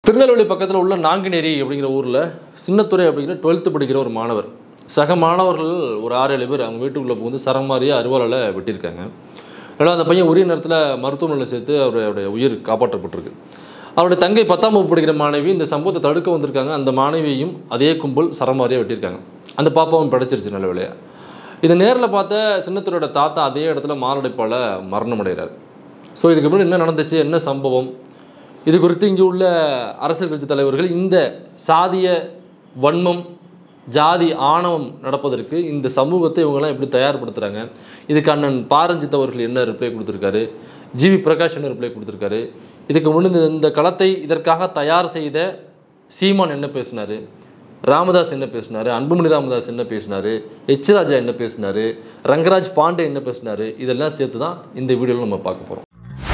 திருநெல்வேலி பக்கத்தில் உள்ள நாங்குநேரி அப்படிங்கிற ஊரில் சின்னத்துறை அப்படிங்கிற டுவெல்த்து படிக்கிற ஒரு மாணவர் சக மாணவர்கள் ஒரு ஆறு ஏழு பேர் அவங்க வீட்டுக்குள்ளே புகுந்து சரம் மாதிரியே அருவாளால் வெட்டியிருக்காங்க அதனால் அந்த பையன் உரிய நேரத்தில் மருத்துவமனையில் சேர்த்து அவருடைய உயிர் காப்பாற்றப்பட்டிருக்கு அவருடைய தங்கை பத்தாம் வகுப்பு படிக்கிற மாணவி இந்த சம்பவத்தை தடுக்க வந்திருக்காங்க அந்த மாணவியையும் அதே கும்பல் சரம் மாதிரியே வெட்டியிருக்காங்க அந்த பாப்பாவும் படைச்சிருச்சு நல்ல வேலையா இதை நேரில் பார்த்த சின்னத்துறையோட தாத்தா அதே இடத்துல மாரடைப்பால் மரணம் அடைகிறார் ஸோ இதுக்கு முன்னாடி என்ன நடந்துச்சு என்ன சம்பவம் இது குறித்து இங்கே உள்ள அரசியல் கட்சி தலைவர்கள் இந்த சாதிய வன்மம் ஜாதி ஆணவம் நடப்பதற்கு இந்த சமூகத்தை இவங்கெல்லாம் எப்படி தயார்படுத்துகிறாங்க இதுக்கு அண்ணன் பாரஞ்சித் அவர்கள் என்ன ரிப்ளை கொடுத்துருக்காரு ஜிவி பிரகாஷ் என்ன ரிப்ளை கொடுத்துருக்காரு இதுக்கு முன்னாடி இந்த களத்தை இதற்காக தயார் செய்த சீமான் என்ன பேசினார் ராமதாஸ் என்ன பேசினார் அன்புமணி ராமதாஸ் என்ன பேசினார் எச் ராஜா என்ன பேசினார் ரங்கராஜ் பாண்டே என்ன பேசினார் இதெல்லாம் சேர்த்து தான் இந்த வீடியோவில் நம்ம பார்க்க போகிறோம்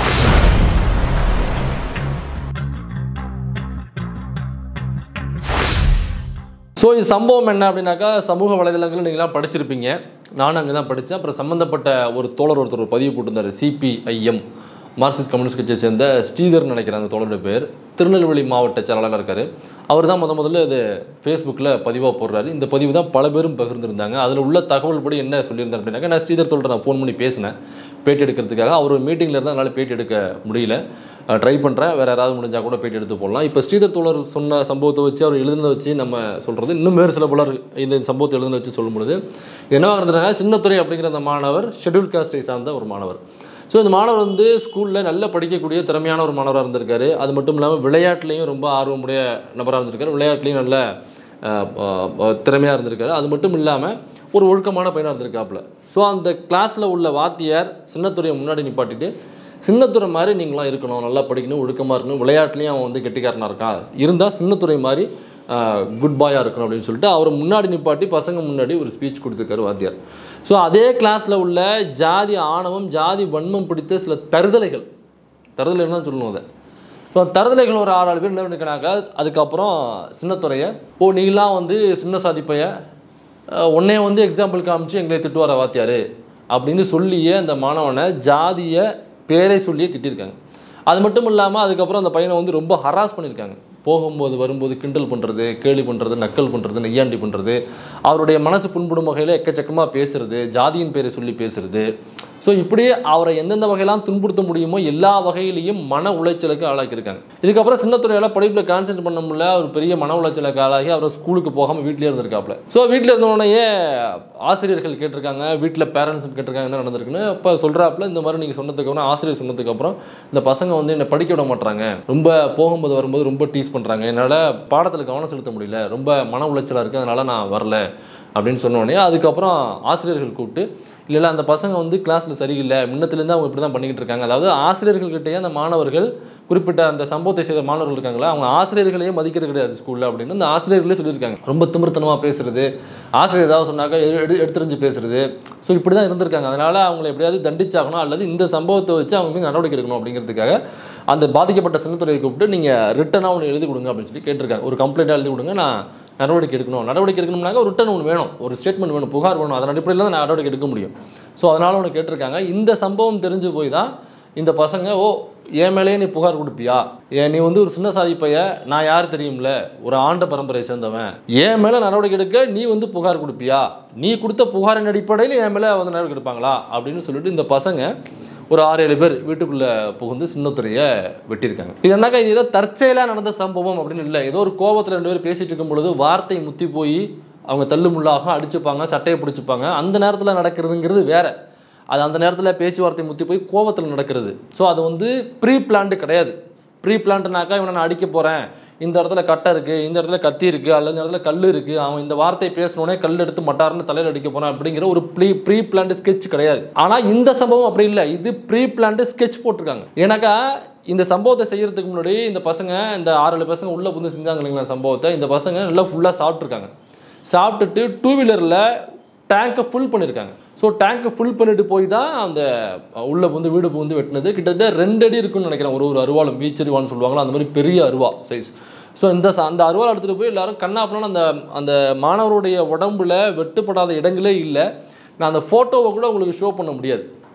ஸோ இது சம்பவம் என்ன அப்படின்னாக்கா சமூக வலைதளங்களில் நீங்களாம் படிச்சிருப்பீங்க நானும் அங்கே தான் படித்தேன் அப்புறம் சம்மந்தப்பட்ட ஒரு தோழர் ஒருத்தர் ஒரு பதிவு போட்டிருந்தார் சிபிஐஎம் மார்க்சிஸ்ட் கம்யூனிஸ்ட் கட்சியை சேர்ந்த ஸ்ரீதர் நினைக்கிறேன் அந்த தோழருடைய பேர் திருநெல்வேலி மாவட்ட செயலாளராக இருக்கார் அவர் தான் முத முதல்ல இது ஃபேஸ்புக்கில் பதிவாக போடுறாரு இந்த பதிவு தான் பல பேரும் பகிர்ந்திருந்தாங்க அதில் உள்ள தகவல் படி என்ன சொல்லியிருந்தார் அப்படின்னாக்கா நான் ஸ்ரீதர் தோழரை நான் ஃபோன் பண்ணி பேசினேன் பேட்டி எடுக்கிறதுக்காக அவர் ஒரு மீட்டிங்கில் இருந்தால் என்னால் பேட்டி எடுக்க முடியல ட்ரை பண்ணுறேன் வேறு யாராவது முடிஞ்சால் கூட பேட்டி எடுத்து போடலாம் இப்போ ஸ்ரீதர் தோழர் சொன்ன சம்பவத்தை வச்சு அவர் எழுதுனதை வச்சு நம்ம சொல்கிறது இன்னும் வேறு சில பலர் இந்த சம்பவத்தை எழுதுனதை வச்சு சொல்லும் பொழுது என்னவாக இருந்தாங்க சின்னத்துறை அப்படிங்கிற அந்த மாணவர் ஷெட்யூல் காஸ்டை சார்ந்த ஒரு மாணவர் ஸோ இந்த மாணவர் வந்து ஸ்கூலில் நல்லா படிக்கக்கூடிய திறமையான ஒரு மாணவராக இருந்திருக்காரு அது மட்டும் இல்லாமல் விளையாட்டுலேயும் ரொம்ப ஆர்வமுடைய நபராக இருந்திருக்காரு விளையாட்டுலேயும் நல்ல அஹ், அஹ், திறமையாக இருந்திருக்காரு அது மட்டும் இல்லாமல் ஒரு ஒழுக்கமான பையனாக இருந்திருக்காப்புல ஸோ அந்த கிளாஸில் உள்ள வாத்தியார் சின்னத்துறையை முன்னாடி நிப்பாட்டிட்டு சின்னத்துறை மாதிரி நீங்களாம் இருக்கணும் நல்லா படிக்கணும் ஒழுக்கமாக இருக்கணும் விளையாட்டுலேயும் அவன் வந்து கெட்டிக்காரனாக இருக்கான் இருந்தால் சின்னத்துறை மாதிரி குட் பாயாக இருக்கணும் அப்படின்னு சொல்லிட்டு அவரை முன்னாடி நிப்பாட்டி பசங்க முன்னாடி ஒரு ஸ்பீச் கொடுத்துருக்காரு வாத்தியார் ஸோ அதே கிளாஸில் உள்ள ஜாதி ஆணவம் ஜாதி வன்மம் பிடித்த சில தருதலைகள் தருதலைகள் தான் சொல்லணும் அதை ஸோ தருதலைகள் ஒரு ஆறு ஆறு பேர் என்ன பண்ணிக்கிறாங்க அதுக்கப்புறம் சின்னத்துறையை ஓ நீங்களாம் வந்து சின்ன சாதிப்பைய உன்னைய வந்து எக்ஸாம்பிள் காமிச்சு எங்களை திட்டுவார வாத்தியார் அப்படின்னு சொல்லியே அந்த மாணவனை ஜாதிய பேரை சொல்லியே திட்டிருக்காங்க அது மட்டும் இல்லாமல் அதுக்கப்புறம் அந்த பையனை வந்து ரொம்ப ஹராஸ் பண்ணியிருக்காங்க போகும்போது வரும்போது கிண்டல் பண்ணுறது கேலி பண்ணுறது நக்கல் பண்ணுறது நெய்யாண்டி பண்ணுறது அவருடைய மனசு புண்படும் வகையில் எக்கச்சக்கமாக பேசுறது ஜாதியின் பேரை சொல்லி பேசுறது ஸோ இப்படி அவரை எந்தெந்த வகையெல்லாம் துன்புறுத்த முடியுமோ எல்லா வகையிலையும் மன உளைச்சலுக்கு ஆளாக்கியிருக்காங்க இதுக்கப்புறம் சின்னத்துறையால் படிப்பில் கான்சென்ட் பண்ண முடியல ஒரு பெரிய மன உளைச்சலுக்கு ஆளாகி அவர் ஸ்கூலுக்கு போகாமல் வீட்டிலே இருந்திருக்காப்புல ஸோ வீட்டில் இருந்தோடனே ஆசிரியர்கள் கேட்டிருக்காங்க வீட்டில் பேரண்ட்ஸ் கேட்டிருக்காங்க என்ன நடந்திருக்குன்னு அப்போ சொல்கிறாப்புல இந்த மாதிரி நீங்கள் சொன்னதுக்கப்புறம் ஆசிரியர் சொன்னதுக்கப்புறம் இந்த பசங்க வந்து என்னை படிக்க விட மாட்றாங்க ரொம்ப போகும்போது வரும்போது ரொம்ப டீஸ் பண்ணுறாங்க என்னால் பாடத்தில் கவனம் செலுத்த முடியல ரொம்ப மன உளைச்சலாக இருக்குது அதனால் நான் வரல அப்படின்னு சொன்ன உடனே அதுக்கப்புறம் ஆசிரியர்கள் கூப்பிட்டு இல்லை இல்லை அந்த பசங்க வந்து கிளாஸில் சரியில்லை முன்னத்துலேருந்து அவங்க இப்படி தான் பண்ணிக்கிட்டு இருக்காங்க அதாவது ஆசிரியர்கள்கிட்டயே அந்த மாணவர்கள் குறிப்பிட்ட அந்த சம்பவத்தை செய்த மாணவர்கள் இருக்காங்களா அவங்க ஆசிரியர்களையே மதிக்கிறது கிடையாது ஸ்கூலில் அப்படின்னு அந்த ஆசிரியர்களே சொல்லியிருக்காங்க ரொம்ப திமிர்த்தனமாக பேசுறது ஆசிரியர் ஏதாவது சொன்னாக்கா எடு எடு- எடுத்துரிஞ்சு பேசுறது ஸோ இப்படி தான் இருந்திருக்காங்க அதனால் அவங்களை எப்படியாவது தண்டிச்சாகணும் அல்லது இந்த சம்பவத்தை வச்சு அவங்க மீது நடவடிக்கை எடுக்கணும் அப்படிங்கிறதுக்காக அந்த பாதிக்கப்பட்ட சின்னத்துறையை கூப்பிட்டு நீங்கள் ரிட்டனாக ஒன்று எழுதி கொடுங்க அப்படின்னு சொல்லி கேட்டிருக்காங்க ஒரு கம்ப்ளைண்ட்டாக எழுதி கொடுங்க நான் நடவடிக்கை எடுக்கணும் நடவடிக்கை எடுக்கணும்னாக்க ஒரு ரிட்டன் ஒன்று வேணும் ஒரு ஸ்டேட்மெண்ட் வேணும் புகார் வேணும் அதன் அடிப்படையில் தான் நடவடிக்கை எடுக்க முடியும் ஸோ அதனால் ஒன்று கேட்டிருக்காங்க இந்த சம்பவம் தெரிஞ்சு போய் தான் இந்த பசங்க ஓ என் மேலேயே நீ புகார் கொடுப்பியா ஏன் நீ வந்து ஒரு சின்ன சாதி பைய நான் யார் தெரியும்ல ஒரு ஆண்ட பரம்பரையை சேர்ந்தவன் என் மேலே நடவடிக்கை எடுக்க நீ வந்து புகார் கொடுப்பியா நீ கொடுத்த புகாரின் அடிப்படையில் என் மேலே வந்து நடவடிக்கை எடுப்பாங்களா அப்படின்னு சொல்லிட்டு இந்த பசங்க ஒரு ஆறு ஏழு பேர் வீட்டுக்குள்ளே புகுந்து சின்னத்துறையை வெட்டியிருக்காங்க இது என்னக்கா இது ஏதோ தற்செயலாக நடந்த சம்பவம் அப்படின்னு இல்லை ஏதோ ஒரு கோபத்தில் ரெண்டு பேர் பேசிட்டு இருக்கும் பொழுது வார்த்தை முத்தி போய் அவங்க தள்ளு முள்ளாக அடிச்சுப்பாங்க சட்டையை பிடிச்சிப்பாங்க அந்த நேரத்தில் நடக்கிறதுங்கிறது வேற அது அந்த நேரத்தில் பேச்சுவார்த்தை முத்தி போய் கோபத்தில் நடக்கிறது ஸோ அது வந்து ப்ரீ பிளான்டு கிடையாது ப்ரீ பிளான்ட்னாக்கா இவனை நான் அடிக்க போகிறேன் இந்த இடத்துல கட்டை இருக்குது இந்த இடத்துல கத்தி இருக்குது அல்லது இந்த இடத்துல கல் இருக்குது அவன் இந்த வார்த்தை பேசணுனே கல் எடுத்து மட்டார்னு தலையில் அடிக்க போகிறான் அப்படிங்கிற ஒரு ப்ரீ ப்ரீ பிளான்டு ஸ்கெட்ச் கிடையாது ஆனால் இந்த சம்பவம் அப்படி இல்லை இது ப்ரீ பிளான்டு ஸ்கெட்ச் போட்டிருக்காங்க ஏன்னாக்கா இந்த சம்பவத்தை செய்யறதுக்கு முன்னாடி இந்த பசங்க இந்த ஆறு ஏழு பசங்க உள்ளே புந்து செஞ்சாங்க இல்லைங்களா சம்பவத்தை இந்த பசங்க நல்லா ஃபுல்லாக சாப்பிட்ருக்காங்க சாப்பிட்டுட்டு டூ வீலரில் டேங்கை ஃபுல் பண்ணியிருக்காங்க ஸோ டேங்கை ஃபுல் பண்ணிட்டு போய் தான் அந்த உள்ளே வந்து வீடு புகுந்து வெட்டினது கிட்டத்தட்ட ரெண்டு அடி இருக்குன்னு நினைக்கிறேன் ஒரு ஒரு அருவாளும் வீச்சரிவான்னு சொல்லுவாங்களோ அந்த மாதிரி பெரிய அருவா சைஸ் ஸோ இந்த ச- அந்த அருவாள் எடுத்துகிட்டு போய் எல்லாரும் கண்ணாப்பண்ணு அந்த அந்த மாணவருடைய உடம்புல வெட்டுப்படாத இடங்களே இல்லை நான் அந்த ஃபோட்டோவை கூட உங்களுக்கு ஷோ பண்ண முடியாது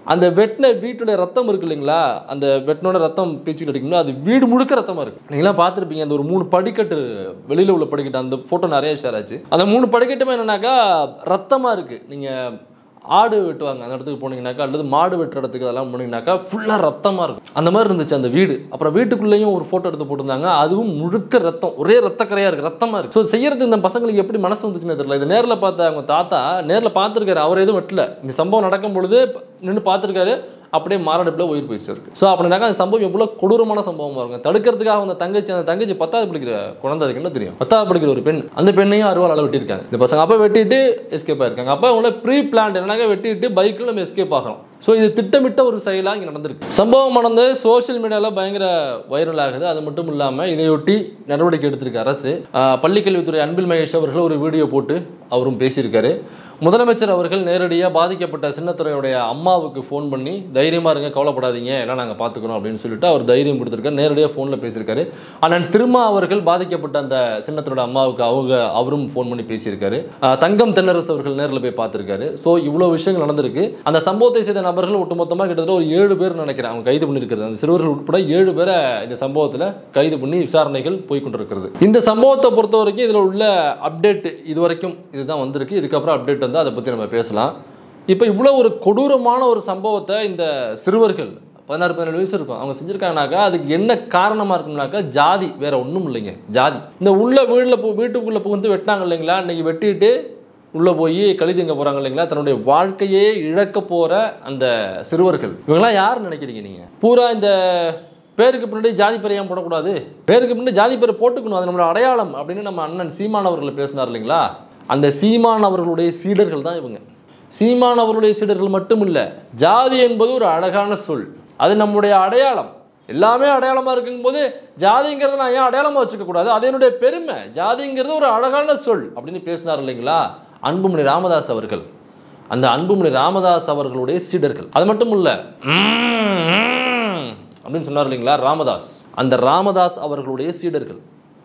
அந்த வெட்டின வீட்டுடைய ரத்தம் இருக்கு இல்லைங்களா அந்த வெட்டினோட ரத்தம் பீச்சுக்கிட்டு அடிக்கணும் அது வீடு முழுக்க ரத்தமாக இருக்கு நீங்களாம் பார்த்துருப்பீங்க அந்த ஒரு மூணு படிக்கட்டு வெளியில் உள்ள படிக்கட்டு அந்த ஃபோட்டோ நிறைய ஷேர் ஆச்சு அந்த மூணு படிக்கட்டுமே என்னன்னாக்கா ரத்தமாக இருக்குது நீங்கள் ஆடு வெட்டுவாங்க அந்த இடத்துக்கு போனீங்கன்னாக்கா அல்லது மாடு வெட்டுற இடத்துக்கு அதெல்லாம் போனீங்கன்னாக்கா ஃபுல்லாக ரத்தமாக இருக்கும் அந்த மாதிரி இருந்துச்சு அந்த வீடு அப்புறம் வீட்டுக்குள்ளேயும் ஒரு ஃபோட்டோ எடுத்து போட்டிருந்தாங்க அதுவும் முழுக்க ரத்தம் ஒரே ரத்தக்கரையாக இருக்குது ரத்தமாக இருக்குது ஸோ செய்யறது இந்த பசங்களுக்கு எப்படி மனசு வந்துச்சுன்னு தெரியல இது நேரில் பார்த்த அவங்க தாத்தா நேரில் பார்த்துருக்காரு அவர் எதுவும் வெட்டல இந்த சம்பவம் நடக்கும் பொழுது நின்று பார்த்துருக்காரு அப்படியே மாரடைப்பில் உயிர் போயிடுச்சு இருக்கு ஸோ அப்படின்னாக்கா அந்த சம்பவம் எவ்வளோ கொடூரமான சம்பவமாக இருக்கும் தடுக்கிறதுக்காக அந்த தங்கச்சி அந்த தங்கச்சி பத்தாவது படிக்கிற குழந்தை அதுக்கு என்ன தெரியும் பத்தாவது படிக்கிற ஒரு பெண் அந்த பெண்ணையும் அறுவாள் அளவு வெட்டியிருக்காங்க இந்த பசங்க அப்போ வெட்டிட்டு எஸ்கேப் ஆயிருக்காங்க அப்போ அவங்கள ப்ரீ பிளான் என்னன்னாக்கா வெட்டிட்டு பைக்கில் நம்ம எஸ்கேப் ஆகலாம் ஸோ இது திட்டமிட்ட ஒரு செயலாக இங்கே நடந்திருக்கு சம்பவம் நடந்து சோஷியல் மீடியாவில் பயங்கர வைரல் ஆகுது அது மட்டும் இல்லாமல் இதையொட்டி நடவடிக்கை எடுத்திருக்கு அரசு ஆஹ் பள்ளிக்கல்வித்துறை அன்பில் மகேஷ் அவர்கள் ஒரு வீடியோ போட்டு அவரும் பேசியிருக்காரு முதலமைச்சர் அவர்கள் நேரடியாக பாதிக்கப்பட்ட சின்னத்துறையுடைய அம்மாவுக்கு ஃபோன் பண்ணி தைரியமாக இருங்க கவலைப்படாதீங்க எல்லாம் நாங்கள் பார்த்துக்குறோம் அப்படின்னு சொல்லிட்டு அவர் தைரியம் கொடுத்துருக்காரு நேரடியாக ஃபோனில் பேசியிருக்காரு அண்ணன் திருமா அவர்கள் பாதிக்கப்பட்ட அந்த சின்னத்தோட அம்மாவுக்கு அவங்க அவரும் ஃபோன் பண்ணி பேசியிருக்காரு ஆஹ் தங்கம் தென்னரசு அவர்கள் நேரில் போய் பார்த்துருக்காரு ஸோ இவ்வளோ விஷயங்கள் நடந்திருக்கு அந்த சம்பவத்தை செய்த நபர்கள் ஒட்டுமொத்தமாக கிட்டத்தட்ட ஒரு ஏழு பேர் நினைக்கிறேன் அவங்க கைது பண்ணியிருக்கிறது அந்த சிறுவர்கள் உட்பட ஏழு பேரை இந்த சம்பவத்தில் கைது பண்ணி விசாரணைகள் போய் கொண்டிருக்கிறது இந்த சம்பவத்தை பொறுத்த வரைக்கும் இதில் உள்ள அப்டேட் இது வரைக்கும் இதுதான் வந்திருக்கு இதுக்கப்புறம் அப்டேட் வந்து அதை பற்றி நம்ம பேசலாம் இப்போ இவ்வளோ ஒரு கொடூரமான ஒரு சம்பவத்தை இந்த சிறுவர்கள் பதினாறு பதினேழு வயசு இருக்கும் அவங்க செஞ்சுருக்காங்கனாக்கா அதுக்கு என்ன காரணமாக இருக்கும்னாக்கா ஜாதி வேற ஒன்றும் இல்லைங்க ஜாதி இந்த உள்ள வீட்டில் போ வீட்டுக்குள்ளே புகுந்து வெட்டினாங்க இல்லைங்களா இன்னைக்கு வெட்டிட்டு உள்ளே போய் கழி திங்க போகிறாங்க இல்லைங்களா தன்னுடைய வாழ்க்கையே இழக்க போகிற அந்த சிறுவர்கள் இவங்கெல்லாம் யார் நினைக்கிறீங்க நீங்கள் பூரா இந்த பேருக்கு பின்னாடி ஜாதி பேர் ஏன் போடக்கூடாது பேருக்கு பின்னாடி ஜாதி பேர் போட்டுக்கணும் அது நம்மளோட அடையாளம் அப்படின்னு நம்ம அண்ணன் சீமான் அவர்கள் பேசினார் இல்லைங்களா அந்த சீமான் அவர்களுடைய சீடர்கள் தான் இவங்க சீமான் அவர்களுடைய சீடர்கள் மட்டும் இல்லை ஜாதி என்பது ஒரு அழகான சொல் அது நம்முடைய அடையாளம் எல்லாமே அடையாளமாக இருக்கும்போது ஜாதிங்கிறத நான் ஏன் அடையாளமாக வச்சுக்க கூடாது அது என்னுடைய பெருமை ஜாதிங்கிறது ஒரு அழகான சொல் அப்படின்னு பேசினார் இல்லைங்களா அன்புமணி ராமதாஸ் அவர்கள் அந்த அன்புமணி ராமதாஸ் அவர்களுடைய சீடர்கள் அது மட்டும் இல்லை அப்படின்னு சொன்னார் இல்லைங்களா ராமதாஸ் அந்த ராமதாஸ் அவர்களுடைய சீடர்கள்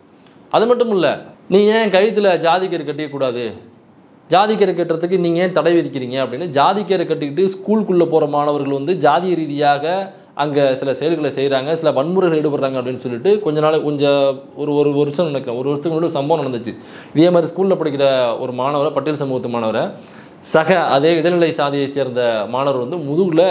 அது மட்டும் இல்லை நீங்கள் ஏன் கழுத்தில் ஜாதிக்கரை கட்டிக்கக்கூடாது ஜாதிக்கரை கட்டுறதுக்கு நீங்கள் ஏன் தடை விதிக்கிறீங்க அப்படின்னு ஜாதிக்கரை கட்டிக்கிட்டு ஸ்கூலுக்குள்ளே போகிற மாணவர்கள் வந்து ஜாதிய ரீதியாக அங்கே சில செயல்களை செய்கிறாங்க சில வன்முறைகள் ஈடுபடுறாங்க அப்படின்னு சொல்லிட்டு கொஞ்ச நாள் கொஞ்சம் ஒரு ஒரு வருஷம் நினைக்கிறேன் ஒரு வருஷத்துக்கு முன்னாடி ஒரு சம்பவம் நடந்துச்சு இதே மாதிரி ஸ்கூலில் படிக்கிற ஒரு மாணவரை பட்டியல் சமூகத்து மாணவரை சக அதே இடைநிலை சாதியை சேர்ந்த மாணவர் வந்து முதுகில்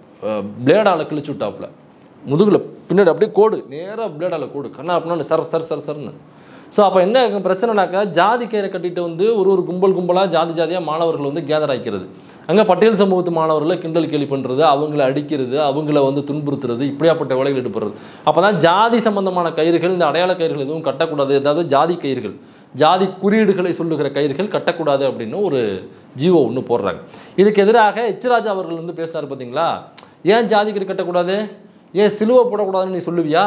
பிளேடால் கிழிச்சு விட்டாப்புல முதுகில் பின்னாடி அப்படியே கோடு நேராக பிளேடால் கோடு கண்ணா அப்படின்னா சர் சர் சர் சர்னு ஸோ அப்போ என்ன பிரச்சனைனாக்கா ஜாதி கயிறை கட்டிட்டு வந்து ஒரு ஒரு கும்பல் கும்பலாக ஜாதி ஜாதியாக மாணவர்கள் வந்து கேதர் ஆகிக்கிறது அங்கே பட்டியல் சமூகத்து மாணவர்களை கிண்டல் கேலி பண்ணுறது அவங்கள அடிக்கிறது அவங்கள வந்து துன்புறுத்துறது இப்படியாப்பட்ட வேலைகள் ஈடுபடுறது அப்போ தான் ஜாதி சம்பந்தமான கயிறுகள் இந்த அடையாள கயிறுகள் எதுவும் கட்டக்கூடாது ஏதாவது ஜாதி கயிறுகள் ஜாதி குறியீடுகளை சொல்லுகிற கயிறுகள் கட்டக்கூடாது அப்படின்னு ஒரு ஜீவோ ஒன்று போடுறாங்க இதுக்கு எதிராக எச் ராஜா அவர்கள் வந்து பேசினார் பார்த்தீங்களா ஏன் ஜாதி கயிறு கட்டக்கூடாது ஏன் சிலுவை போடக்கூடாதுன்னு நீ சொல்லுவியா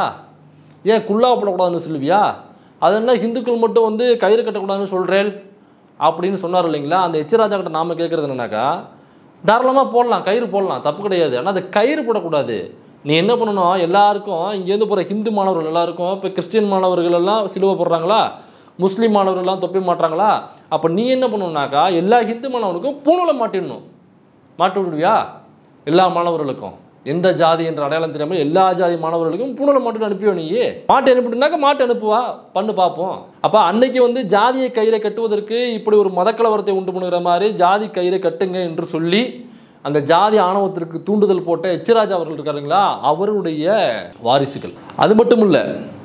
ஏன் குல்லா போடக்கூடாதுன்னு சொல்லுவியா அது என்ன இந்துக்கள் மட்டும் வந்து கயிறு கட்டக்கூடாதுன்னு சொல்கிறேன் அப்படின்னு சொன்னார் இல்லைங்களா அந்த எச் ராஜா கிட்ட நாம கேட்குறது என்னன்னாக்கா தாராளமாக போடலாம் கயிறு போடலாம் தப்பு கிடையாது ஆனால் அது கயிறு போடக்கூடாது நீ என்ன பண்ணணும் எல்லாருக்கும் இங்கேருந்து போகிற ஹிந்து மாணவர்கள் எல்லாருக்கும் இப்போ கிறிஸ்டியன் மாணவர்கள் எல்லாம் சிலுவை போடுறாங்களா முஸ்லீம் மாணவர்கள் எல்லாம் தொப்பி மாட்டுறாங்களா அப்போ நீ என்ன பண்ணணும்னாக்கா எல்லா ஹிந்து மாணவனுக்கும் பூணூலை மாட்டிடணும் மாட்டி விடுவியா எல்லா மாணவர்களுக்கும் எந்த ஜாதி என்ற அடையாளம் தெரியாமல் எல்லா ஜாதி மாணவர்களுக்கும் பூணூலை மாட்டு அனுப்பியோ நீ மாட்டு அனுப்பிட்டுனாக்கா மாட்டு அனுப்புவா பண்ணு பார்ப்போம் அப்போ அன்னைக்கு வந்து ஜாதியை கயிறை கட்டுவதற்கு இப்படி ஒரு மதக்கலவரத்தை உண்டு பண்ணுகிற மாதிரி ஜாதி கயிறை கட்டுங்க என்று சொல்லி அந்த ஜாதி ஆணவத்திற்கு தூண்டுதல் போட்ட எச்சராஜா அவர்கள் இருக்காருங்களா அவருடைய வாரிசுகள் அது மட்டும் இல்லை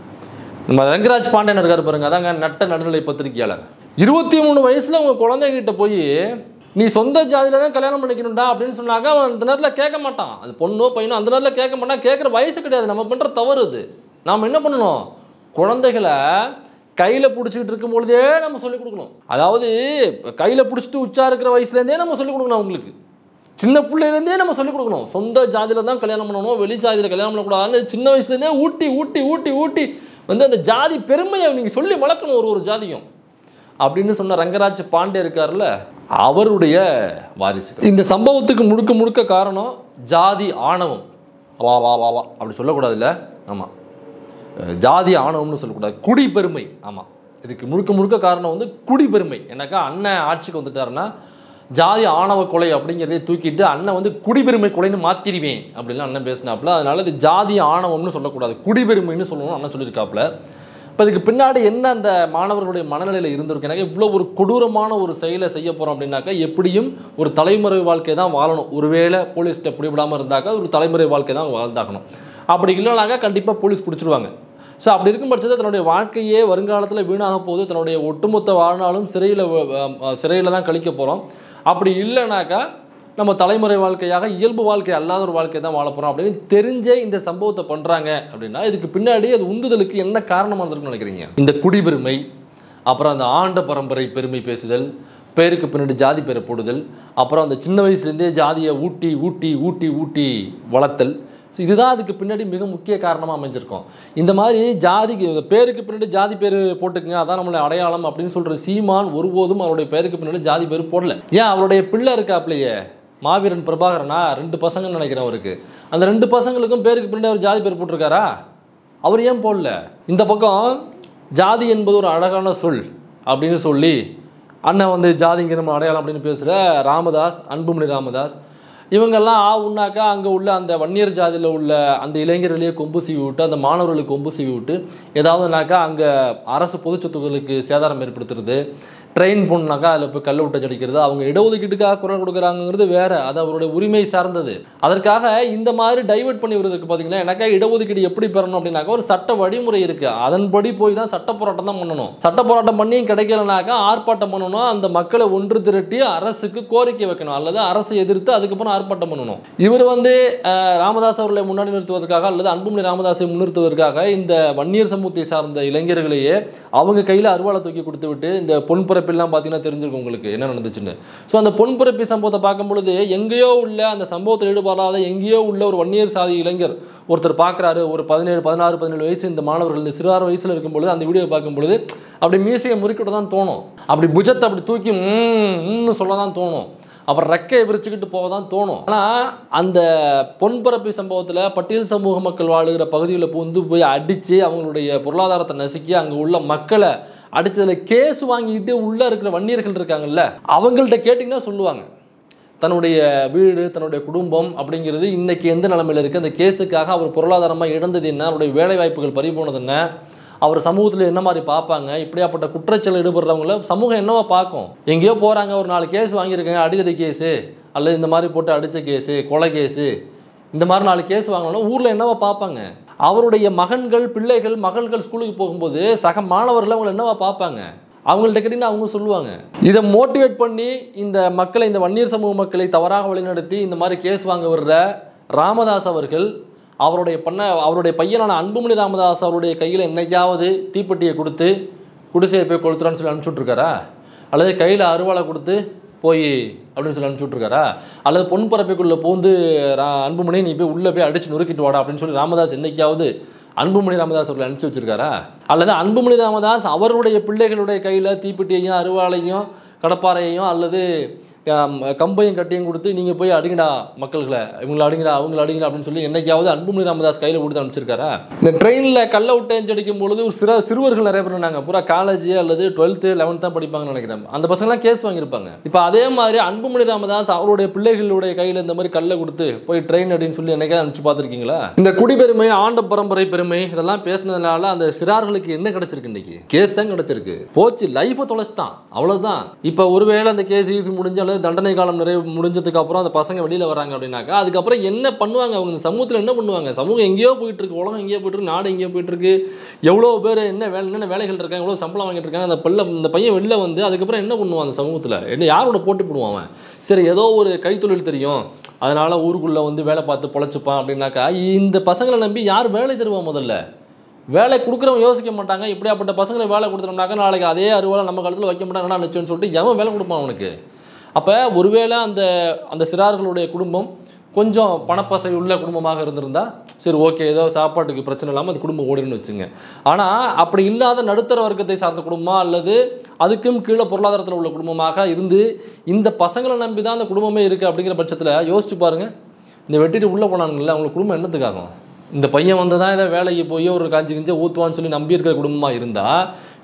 நம்ம ரங்கராஜ் பாண்டியன் இருக்காரு பாருங்க அதாங்க நட்ட நடுநிலை பத்திரிகையாளர் இருபத்தி மூணு வயசுல உங்க குழந்தைகிட்ட போய் நீ சொந்த ஜாதியில தான் கல்யாணம் பண்ணிக்கணும்டா அப்படின்னு சொன்னாங்க அவன் அந்த நேரத்தில் கேட்க மாட்டான் அது பொண்ணோ பையனோ அந்த நேரத்தில் கேட்க மாட்டான் கேட்குற வயசு கிடையாது நம்ம பண்ற தவறு இது நாம் என்ன பண்ணணும் குழந்தைகளை கையில் பிடிச்சிக்கிட்டு இருக்கும் பொழுதே நம்ம சொல்லிக் கொடுக்கணும் அதாவது கையில் பிடிச்சிட்டு உச்சா இருக்கிற வயசுலேருந்தே நம்ம சொல்லிக் கொடுக்கணும் அவங்களுக்கு சின்ன பிள்ளையிலேருந்தே நம்ம சொல்லிக் கொடுக்கணும் சொந்த ஜாதியில் தான் கல்யாணம் பண்ணணும் வெளி ஜாதியில் கல்யாணம் பண்ணக்கூடாதுன்னு சின்ன வயசுலேருந்தே ஊட்டி ஊட்டி ஊட்டி ஊட்டி வந்து அந்த ஜாதி பெருமையை நீங்கள் சொல்லி வளர்க்கணும் ஒரு ஒரு ஜாதியும் அப்படின்னு சொன்ன ரங்கராஜ் பாண்டே இருக்கார்ல அவருடைய வாரிசு இந்த சம்பவத்துக்கு முழுக்க முழுக்க காரணம் ஜாதி ஆணவம் வா வா வா வா அப்படி சொல்லக்கூடாதுல்ல ஆமாம் ஜாதி ஆணவம்னு சொல்லக்கூடாது குடி பெருமை ஆமாம் இதுக்கு முழுக்க முழுக்க காரணம் வந்து குடி பெருமை ஏன்னாக்கா அண்ணன் ஆட்சிக்கு வந்துட்டாருன்னா ஜாதி ஆணவ கொலை அப்படிங்கிறதே தூக்கிட்டு அண்ணன் வந்து குடிபெருமை கொலைன்னு மாத்திருவேன் அப்படின்லாம் அண்ணன் பேசினாப்புல அதனால இது ஜாதி ஆணவம்னு சொல்லக்கூடாது குடிபெருமைன்னு சொல்லணும்னு அண்ணன் சொல்லியிருக்காப்புல இப்போ இதுக்கு பின்னாடி என்ன அந்த மாணவர்களுடைய மனநிலையில் இருந்திருக்கு எனக்கு இவ்வளோ ஒரு கொடூரமான ஒரு செயலை செய்ய போகிறோம் அப்படின்னாக்கா எப்படியும் ஒரு தலைமுறை வாழ்க்கை தான் வாழணும் ஒருவேளை போலீஸ்கிட்ட பிடிபடாமல் இருந்தாக்கா ஒரு தலைமுறை வாழ்க்கை தான் வாழ்ந்தாகணும் அப்படி இல்லைனாக்கா கண்டிப்பாக போலீஸ் பிடிச்சிருவாங்க ஸோ அப்படி இருக்கும் பட்சத்தில் தன்னுடைய வாழ்க்கையே வருங்காலத்தில் வீணாக போகுது தன்னுடைய ஒட்டுமொத்த வாழ்நாளும் சிறையில் சிறையில் தான் கழிக்க போகிறோம் அப்படி இல்லைனாக்கா நம்ம தலைமுறை வாழ்க்கையாக இயல்பு வாழ்க்கை அல்லாத ஒரு வாழ்க்கை தான் வாழ போகிறோம் அப்படின்னு தெரிஞ்சே இந்த சம்பவத்தை பண்ணுறாங்க அப்படின்னா இதுக்கு பின்னாடி அது உந்துதலுக்கு என்ன காரணமாக இருந்திருக்குன்னு நினைக்கிறீங்க இந்த குடிபெருமை அப்புறம் அந்த ஆண்ட பரம்பரை பெருமை பேசுதல் பேருக்கு பின்னாடி ஜாதி பேரை போடுதல் அப்புறம் அந்த சின்ன வயசுலேருந்தே ஜாதியை ஊட்டி ஊட்டி ஊட்டி ஊட்டி வளர்த்தல் ஸோ இதுதான் அதுக்கு பின்னாடி மிக முக்கிய காரணமாக அமைஞ்சிருக்கும் இந்த மாதிரி ஜாதிக்கு பேருக்கு பின்னாடி ஜாதி பேர் போட்டுக்குங்க அதான் நம்மளை அடையாளம் அப்படின்னு சொல்கிற சீமான் ஒருபோதும் அவருடைய பேருக்கு பின்னாடி ஜாதி பேர் போடல ஏன் அவருடைய பிள்ளை இருக்காப்லையே மாவீரன் பிரபாகரனா ரெண்டு பசங்கன்னு நினைக்கிறேன் அவருக்கு அந்த ரெண்டு பசங்களுக்கும் பேருக்கு பின்னாடி அவர் ஜாதி பேர் போட்டிருக்காரா அவர் ஏன் போடல இந்த பக்கம் ஜாதி என்பது ஒரு அழகான சொல் அப்படின்னு சொல்லி அண்ணன் வந்து ஜாதிங்கிற நம்ம அடையாளம் அப்படின்னு பேசுகிற ராமதாஸ் அன்புமணி ராமதாஸ் இவங்கெல்லாம் ஆ உண்ணாக்கா அங்கே உள்ள அந்த வன்னியர் ஜாதியில் உள்ள அந்த இளைஞர்களையே கொம்பு சீவி விட்டு அந்த மாணவர்களுக்கு கொம்பு சீவி விட்டு ஏதாவதுனாக்கா அங்கே அரசு பொதுச் சொத்துக்களுக்கு சேதாரம் ஏற்படுத்துறது ட்ரெயின் போனாக்கா அதில் போய் கல் விட்டு அடிக்கிறது அவங்க இடஒதுக்கீட்டுக்காக குரல் கொடுக்குறாங்கிறது வேற அது அவருடைய உரிமை சார்ந்தது அதற்காக இந்த மாதிரி டைவர்ட் பண்ணி வருவதற்கு பார்த்தீங்கன்னா எனக்கா இடஒதுக்கீடு எப்படி பெறணும் அப்படின்னாக்கா ஒரு சட்ட வழிமுறை இருக்கு அதன்படி போய் தான் சட்ட போராட்டம் தான் பண்ணணும் சட்ட போராட்டம் பண்ணியும் கிடைக்கலனாக்கா ஆர்ப்பாட்டம் பண்ணணும் அந்த மக்களை ஒன்று திரட்டி அரசுக்கு கோரிக்கை வைக்கணும் அல்லது அரசை எதிர்த்து அதுக்கப்புறம் ஆர்ப்பாட்டம் பண்ணணும் இவர் வந்து அஹ், ராமதாஸ் அவர்களை முன்னாடி நிறுத்துவதற்காக அல்லது அன்புமணி ராமதாஸை முன்னிறுத்துவதற்காக இந்த வன்னியர் சமூகத்தை சார்ந்த இளைஞர்களையே அவங்க கையில் அருவாளை தூக்கி கொடுத்து விட்டு இந்த பொன் பிறப்பெல்லாம் பார்த்தீங்கன்னா தெரிஞ்சிருக்கும் உங்களுக்கு என்ன நடந்துச்சுன்னு ஸோ அந்த பொன் பிறப்பி சம்பவத்தை பார்க்கும் பொழுது எங்கேயோ உள்ள அந்த சம்பவத்தில் ஈடுபடாத எங்கேயோ உள்ள ஒரு வன்னியர் சாதி இளைஞர் ஒருத்தர் பார்க்குறாரு ஒரு பதினேழு பதினாறு பதினேழு வயசு இந்த மாணவர்கள் இந்த சிறார் வயசில் இருக்கும் பொழுது அந்த வீடியோ பார்க்கும் பொழுது அப்படி மீசையை முறுக்கிட்டு தான் தோணும் அப்படி புஜத்தை அப்படி தூக்கி ம், ம்னு சொல்ல தான் தோணும் அப்புறம் ரெக்கையை விரிச்சுக்கிட்டு போக தான் தோணும் ஆனால் அந்த பொன்பரப்பி சம்பவத்தில் பட்டியல் சமூக மக்கள் வாழுகிற பகுதியில் புகுந்து போய் அடித்து அவங்களுடைய பொருளாதாரத்தை நசுக்கி அங்கே உள்ள மக்களை அடித்ததில் கேஸ் வாங்கிக்கிட்டு உள்ளே இருக்கிற வன்னியர்கள் இருக்காங்கல்ல அவங்கள்ட்ட கேட்டிங்கன்னா சொல்லுவாங்க தன்னுடைய வீடு தன்னுடைய குடும்பம் அப்படிங்கிறது இன்னைக்கு எந்த நிலமையில இருக்குது அந்த கேஸுக்காக அவர் பொருளாதாரமாக இழந்தது என்ன அவருடைய வேலை வாய்ப்புகள் பறிபோனது என்ன அவர் சமூகத்தில் என்ன மாதிரி பார்ப்பாங்க இப்படியாப்பட்ட குற்றச்செயல் ஈடுபடுறவங்கள சமூகம் என்னவா பார்க்கும் எங்கேயோ போகிறாங்க ஒரு நாலு கேஸ் வாங்கியிருக்காங்க அடிதடி கேஸு அல்லது இந்த மாதிரி போட்டு அடித்த கேஸு கொலை கேஸு இந்த மாதிரி நாலு கேஸ் வாங்கினாலும் ஊரில் என்னவா பார்ப்பாங்க அவருடைய மகன்கள் பிள்ளைகள் மகள்கள் ஸ்கூலுக்கு போகும்போது சக மாணவர்கள் அவங்களை என்னவா பார்ப்பாங்க அவங்கள்ட்ட கேட்டிங்கன்னா அவங்க சொல்லுவாங்க இதை மோட்டிவேட் பண்ணி இந்த மக்களை இந்த வன்னியர் சமூக மக்களை தவறாக வழிநடத்தி இந்த மாதிரி கேஸ் வாங்க வர்ற ராமதாஸ் அவர்கள் அவருடைய பண்ண அவருடைய பையனான அன்புமணி ராமதாஸ் அவருடைய கையில் என்னைக்காவது தீப்பெட்டியை கொடுத்து குடிசையை போய் கொளுத்துறான்னு சொல்லி அனுப்பிச்சு விட்ருக்காரா அல்லது கையில் அருவாளை கொடுத்து போய் அப்படின்னு சொல்லி அனுப்பிச்சு விட்ருக்காரா அல்லது பொன் பரப்பைக்குள்ளே பூந்து ரா- அன்புமணி நீ போய் உள்ளே போய் அடிச்சு நொறுக்கிட்டு வாடா அப்படின்னு சொல்லி ராமதாஸ் என்னைக்காவது அன்புமணி ராமதாஸ் அவர்களை அனுப்பிச்சு வச்சிருக்காரா அல்லது அன்புமணி ராமதாஸ் அவருடைய பிள்ளைகளுடைய கையில் தீப்பெட்டியையும் அருவாளையும் கடப்பாறையையும் அல்லது ஆம், கம்பையும் கட்டியும் கொடுத்து நீங்கள் போய் அடிங்கடா மக்கள்களை இவங்களை அடிங்கடா அவங்கள அடிங்கடா அப்படின்னு சொல்லி என்னைக்காவது அன்புமணி ராமதாஸ் கையில் கொடுத்து அனுப்பிச்சிருக்காரா இந்த ட்ரெயினில் கல்ல விட்டு அடிக்கும் பொழுது ஒரு சிற சிறுவர்கள் நிறைய பேர் இருந்தாங்க பூரா காலேஜ் அல்லது டுவெல்த்து லெவன்த் தான் படிப்பாங்கன்னு நினைக்கிறேன் அந்த பசங்களாம் கேஸ் வாங்கியிருப்பாங்க இப்போ அதே மாதிரி அன்புமணி ராமதாஸ் அவருடைய பிள்ளைகளுடைய கையில் இந்த மாதிரி கல்லை கொடுத்து போய் ட்ரெயின் அப்படின்னு சொல்லி என்னைக்காவது அனுப்பிச்சு பார்த்துருக்கீங்களா இந்த குடிபெருமை ஆண்ட பரம்பரை பெருமை இதெல்லாம் பேசுனதுனால அந்த சிறார்களுக்கு என்ன கிடைச்சிருக்கு இன்னைக்கு கேஸ் தான் கிடைச்சிருக்கு போச்சு லைஃபை தொலைச்சிட்டான் அவ்வளவுதான் இப்போ ஒருவேளை அந்த கேஸ் யூஸ் முடிஞ்ச அல்லது தண்டனை காலம் நிறைய முடிஞ்சதுக்கு அப்புறம் அந்த பசங்க வெளியில வராங்க அப்படின்னாக்கா அதுக்கப்புறம் என்ன பண்ணுவாங்க அவங்க இந்த சமூகத்தில் என்ன பண்ணுவாங்க சமூகம் எங்கேயோ போயிட்டு இருக்கு உலகம் எங்கேயோ போயிட்டு இருக்கு நாடு எங்கேயோ போயிட்டு இருக்கு எவ்வளோ பேர் என்ன வேலை என்னென்ன வேலைகள் இருக்காங்க எவ்வளோ சம்பளம் வாங்கிட்டு இருக்காங்க அந்த பிள்ளை இந்த பையன் வெளில வந்து அதுக்கப்புறம் என்ன பண்ணுவான் அந்த சமூகத்தில் என்ன யாரோட போட்டி போடுவான் அவன் சரி ஏதோ ஒரு கைத்தொழில் தெரியும் அதனால ஊருக்குள்ளே வந்து வேலை பார்த்து பொழைச்சிப்பான் அப்படின்னாக்கா இந்த பசங்களை நம்பி யார் வேலை தருவான் முதல்ல வேலை கொடுக்குறவங்க யோசிக்க மாட்டாங்க இப்படியாப்பட்ட பசங்களை வேலை கொடுத்துட்டோம்னாக்கா நாளைக்கு அதே அறுவாலை நம்ம கழுத்தில் வைக்க மாட்டாங்க என்ன நிச்சயம்னு சொல்லிட்டு எவன் வேலை கொடுப்பான் அவனுக்கு அப்போ ஒருவேளை அந்த அந்த சிறார்களுடைய குடும்பம் கொஞ்சம் பணப்பசை உள்ள குடும்பமாக இருந்திருந்தா சரி ஓகே ஏதோ சாப்பாட்டுக்கு பிரச்சனை இல்லாமல் அந்த குடும்பம் ஓடின்னு வச்சுங்க ஆனால் அப்படி இல்லாத நடுத்தர வர்க்கத்தை சார்ந்த குடும்பம் அல்லது அதுக்கும் கீழே பொருளாதாரத்தில் உள்ள குடும்பமாக இருந்து இந்த பசங்களை நம்பி தான் அந்த குடும்பமே இருக்குது அப்படிங்கிற பட்சத்தில் யோசிச்சு பாருங்க இந்த வெட்டிட்டு உள்ளே போனானுங்களே அவங்க குடும்பம் என்னத்துக்காகும் இந்த பையன் வந்து தான் இதை வேலைக்கு போய் ஒரு காஞ்சி கிஞ்சி ஊற்றுவான்னு சொல்லி நம்பி இருக்கிற குடும்பமாக இருந்தால்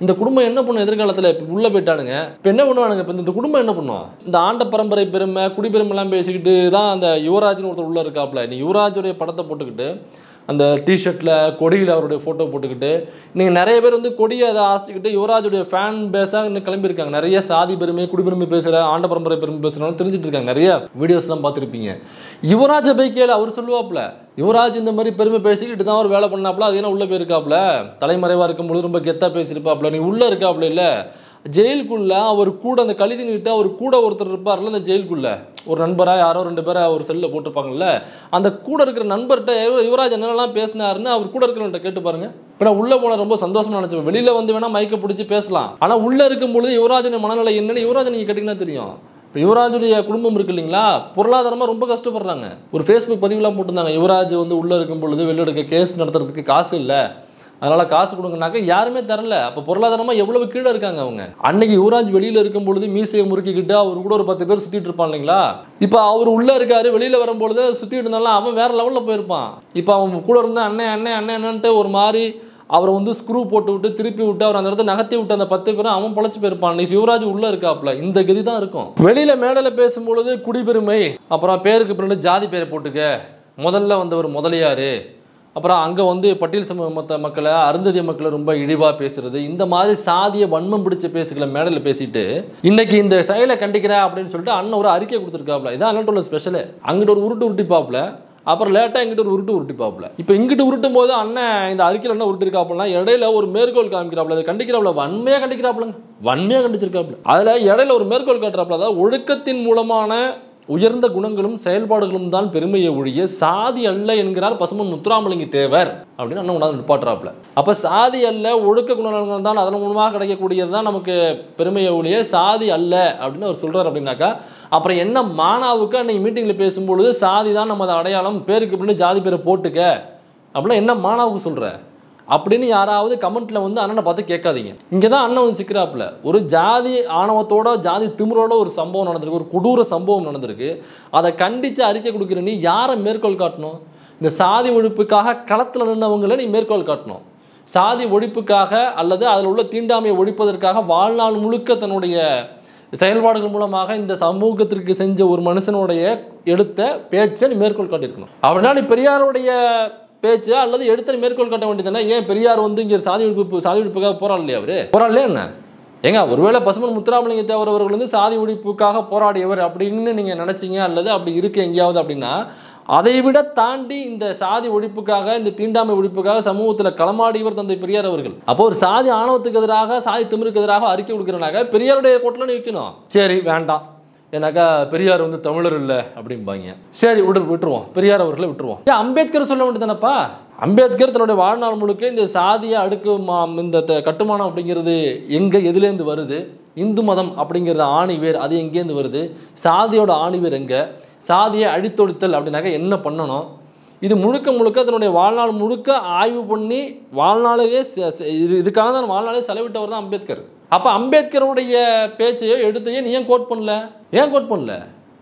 இந்த குடும்பம் என்ன பண்ணும் எதிர்காலத்தில் இப்போ உள்ளே போயிட்டானுங்க இப்போ என்ன பண்ணுவானுங்க இப்போ இந்த குடும்பம் என்ன பண்ணும் இந்த ஆண்ட பரம்பரை பெருமை குடிபெருமைலாம் பேசிக்கிட்டு தான் அந்த யுவராஜ்னு ஒருத்தர் உள்ளே இருக்காப்புல நீ யுவராஜுடைய படத்தை போட்டுக்கிட்டு அந்த டிஷர்ட்டில் கொடியில் அவருடைய ஃபோட்டோ போட்டுக்கிட்டு நீங்கள் நிறைய பேர் வந்து கொடியை அதை ஆசிச்சுக்கிட்டு யுவராஜுடைய ஃபேன் பேஸாக இன்னும் கிளம்பியிருக்காங்க நிறைய சாதி பெருமை குடிபெருமை பேசுகிற ஆண்ட பரம்பரை பெருமை பேசுகிறனால தெரிஞ்சுட்டு இருக்காங்க நிறைய வீடியோஸ்லாம் பார்த்துருப்பீங்க யுவராஜை போய் கேளு அவர் சொல்லுவாப்புல யுவராஜ் இந்த மாதிரி பெருமை பேசிக்கிட்டு தான் அவர் வேலை பண்ணாப்புல அது என்ன உள்ளே போயிருக்காப்புல தலைமறைவாக இருக்கும்போது ரொம்ப கெத்தாக பேசியிருப்பாப்புல நீ உள்ளே இருக்காப்புல இல்லை ஜெயிலுக்குள்ள அவர் கூட அந்த கழுதி நீட்டு அவர் கூட ஒருத்தர் இருப்பார்ல அந்த ஜெயிலுக்குள்ள ஒரு நண்பரா யாரோ ரெண்டு பேரை ஒரு செல்லில் போட்டிருப்பாங்கல்ல அந்த கூட இருக்கிற நண்பர்கிட்ட யுவ- யுவராஜ் என்னெல்லாம் பேசினாருன்னு அவர் கூட இருக்கிறவன்ட்ட கேட்டு பாருங்க இப்போ நான் உள்ளே போன ரொம்ப சந்தோஷமா நினச்சேன் வெளியில் வந்து வேணா மைக்கை பிடிச்சி பேசலாம் ஆனால் உள்ளே இருக்கும் பொழுது யுவராஜன் மனநிலை என்னன்னு யுவராஜன் நீங்கள் கேட்டிங்கன்னா தெரியும் இப்போ யுவராஜுடைய குடும்பம் இருக்கு இல்லைங்களா பொருளாதாரமாக ரொம்ப கஷ்டப்படுறாங்க ஒரு ஃபேஸ்புக் பதிவுலாம் போட்டிருந்தாங்க யுவராஜ் வந்து உள்ளே இருக்கும் பொழுது வெளில எடுக்க கேஸ் நடத்துறதுக்கு காசு இல்லை அதனால் காசு கொடுங்கனாக்க யாருமே தரல அப்போ பொருளாதாரமாக எவ்வளவு கீழே இருக்காங்க அவங்க அன்னைக்கு யுவராஜ் வெளியில் இருக்கும் பொழுது மீசையை முறுக்கிக்கிட்டு அவர் கூட ஒரு பத்து பேர் சுற்றிட்டு இருப்பான் இல்லைங்களா இப்போ அவர் உள்ளே இருக்காரு வெளியில் வரும்பொழுது சுற்றிட்டு இருந்தாலும் அவன் வேற லெவலில் போயிருப்பான் இப்போ அவன் கூட இருந்த அண்ணன் அண்ணன் அண்ணன் அண்ணன்ட்டு ஒரு மாதிரி அவரை வந்து ஸ்க்ரூ போட்டு விட்டு திருப்பி விட்டு அவர் அந்த இடத்த நகர்த்தி விட்டு அந்த பத்து பேரும் அவன் பொழைச்சு போயிருப்பான் நீ சிவராஜ் உள்ள இருக்காப்ல இந்த கதி தான் இருக்கும் வெளியில மேடையில் பேசும்பொழுது குடிபெருமை அப்புறம் பேருக்கு பின்னாடி ஜாதி பேரை போட்டுக்க முதல்ல வந்தவர் முதலியாரு அப்புறம் அங்கே வந்து பட்டியல் சமூக மக்களை அருந்ததிய மக்களை ரொம்ப இழிவாக பேசுறது இந்த மாதிரி சாதிய வன்மம் பிடிச்ச பேசுகளை மேடையில் பேசிட்டு இன்னைக்கு இந்த செயலை கண்டிக்கிறேன் அப்படின்னு சொல்லிட்டு அண்ணன் ஒரு அறிக்கை கொடுத்துருக்காப்ல இதான் அண்ணன் உள்ள ஸ்பெஷலு அங்கிட்ட ஒரு உருட்டு உருட்டிப்பாப்ல அப்புறம் லேட்டாக இங்கிட்ட ஒரு உருட்டு உருட்டிப்பாப்ல இப்போ இங்கிட்டு உருட்டும் போது அண்ணன் இந்த அறிக்கையில் என்ன உருட்டிருக்காப்புலனா இடையில ஒரு மேற்கோள் காமிக்கிறாப்புல அதை கண்டிக்கிறாப்புல வன்மையாக கண்டிக்கிறாப்புலங்க வன்மையாக கண்டிச்சிருக்காப்புல அதில் இடையில ஒரு மேற்கோள் காட்டுறாப்புல அதாவது ஒழுக்கத்தின் மூலமான உயர்ந்த குணங்களும் செயல்பாடுகளும் தான் பெருமையை ஒழிய சாதி அல்ல என்கிறார் பசுமன் முத்துராமலிங்க தேவர் அப்படின்னு அண்ணன் உணர்ந்து நிப்பாட்டுறாப்புல அப்போ சாதி அல்ல ஒழுக்க குணநலங்கள் தான் அதன் மூலமாக கிடைக்கக்கூடியது தான் நமக்கு பெருமையை ஒழிய சாதி அல்ல அப்படின்னு அவர் சொல்றாரு அப்படின்னாக்கா அப்புறம் என்ன மானாவுக்கு அன்னைக்கு மீட்டிங்கில் பேசும்பொழுது சாதி தான் நம்ம அடையாளம் பேருக்கு பின்னாடி ஜாதி பேரை போட்டுக்க அப்படின்னா என்ன மானாவுக்கு சொல்ற அப்படின்னு யாராவது கமெண்ட்ல வந்து அண்ணனை பார்த்து கேட்காதீங்க இங்கே தான் அண்ணன் வந்து சிக்கிறாப்புல ஒரு ஜாதி ஆணவத்தோட ஜாதி திமிரோட ஒரு சம்பவம் நடந்திருக்கு ஒரு கொடூர சம்பவம் நடந்திருக்கு அதை கண்டித்து அறிக்கை கொடுக்குற நீ யாரை மேற்கோள் காட்டணும் இந்த சாதி ஒழிப்புக்காக களத்தில் நின்றவங்களை நீ மேற்கோள் காட்டணும் சாதி ஒழிப்புக்காக அல்லது அதில் உள்ள தீண்டாமையை ஒழிப்பதற்காக வாழ்நாள் முழுக்க தன்னுடைய செயல்பாடுகள் மூலமாக இந்த சமூகத்திற்கு செஞ்ச ஒரு மனுஷனுடைய எடுத்த பேச்சை நீ மேற்கோள் காட்டியிருக்கணும் அப்படின்னா நீ பெரியாருடைய பேச்சு அல்லது எடுத்த நீ மேற்கோள் காட்ட வேண்டியதுனா ஏன் பெரியார் வந்து இங்கே சாதி ஒழிப்பு சாதி ஒழிப்புக்காக போராடலையா அவரு போராடலையா என்ன ஏங்க ஒருவேளை பசுமன் முத்துராமலிங்க தேவர் அவர்கள் வந்து சாதி ஒழிப்புக்காக போராடியவர் அப்படின்னு நீங்கள் நினச்சிங்க அல்லது அப்படி இருக்கு எங்கேயாவது அப்படின்னா அதை விட தாண்டி இந்த சாதி ஒழிப்புக்காக இந்த தீண்டாமை ஒழிப்புக்காக சமூகத்தில் களமாடியவர் தந்தை பெரியார் அவர்கள் அப்போ ஒரு சாதி ஆணவத்துக்கு எதிராக சாதி திமிருக்கு எதிராக அறிக்கை கொடுக்குறனாக்க பெரியாருடைய கோட்டில் நீ வைக்கணும் சரி வேண்டாம் ஏன்னாக்கா பெரியார் வந்து தமிழர் இல்லை அப்படிம்பாங்க சரி விட்டு விட்டுருவோம் பெரியார் அவர்களை விட்டுருவோம் ஏன் அம்பேத்கர் சொல்ல வேண்டியதானப்பா அம்பேத்கர் தன்னுடைய வாழ்நாள் முழுக்க இந்த சாதிய அடுக்கு மா- இந்த த- கட்டுமானம் அப்படிங்கிறது எங்கே எதுலேருந்து வருது இந்து மதம் அப்படிங்கிறது ஆணிவேர் அது எங்கேருந்து வருது சாதியோட ஆணிவேர் எங்கே சாதியை அழித்தொழித்தல் அப்படின்னாக்க என்ன பண்ணணும் இது முழுக்க முழுக்க தன்னுடைய வாழ்நாள் முழுக்க ஆய்வு பண்ணி வாழ்நாளையே செ- செ- இது இதுக்காக தான் வாழ்நாளே செலவிட்டவர் தான் அம்பேத்கர் அப்போ அம்பேத்கருடைய பேச்சையோ எடுத்தையோ நீ ஏன் கோட் பண்ணல ஏன் கோட் பண்ணல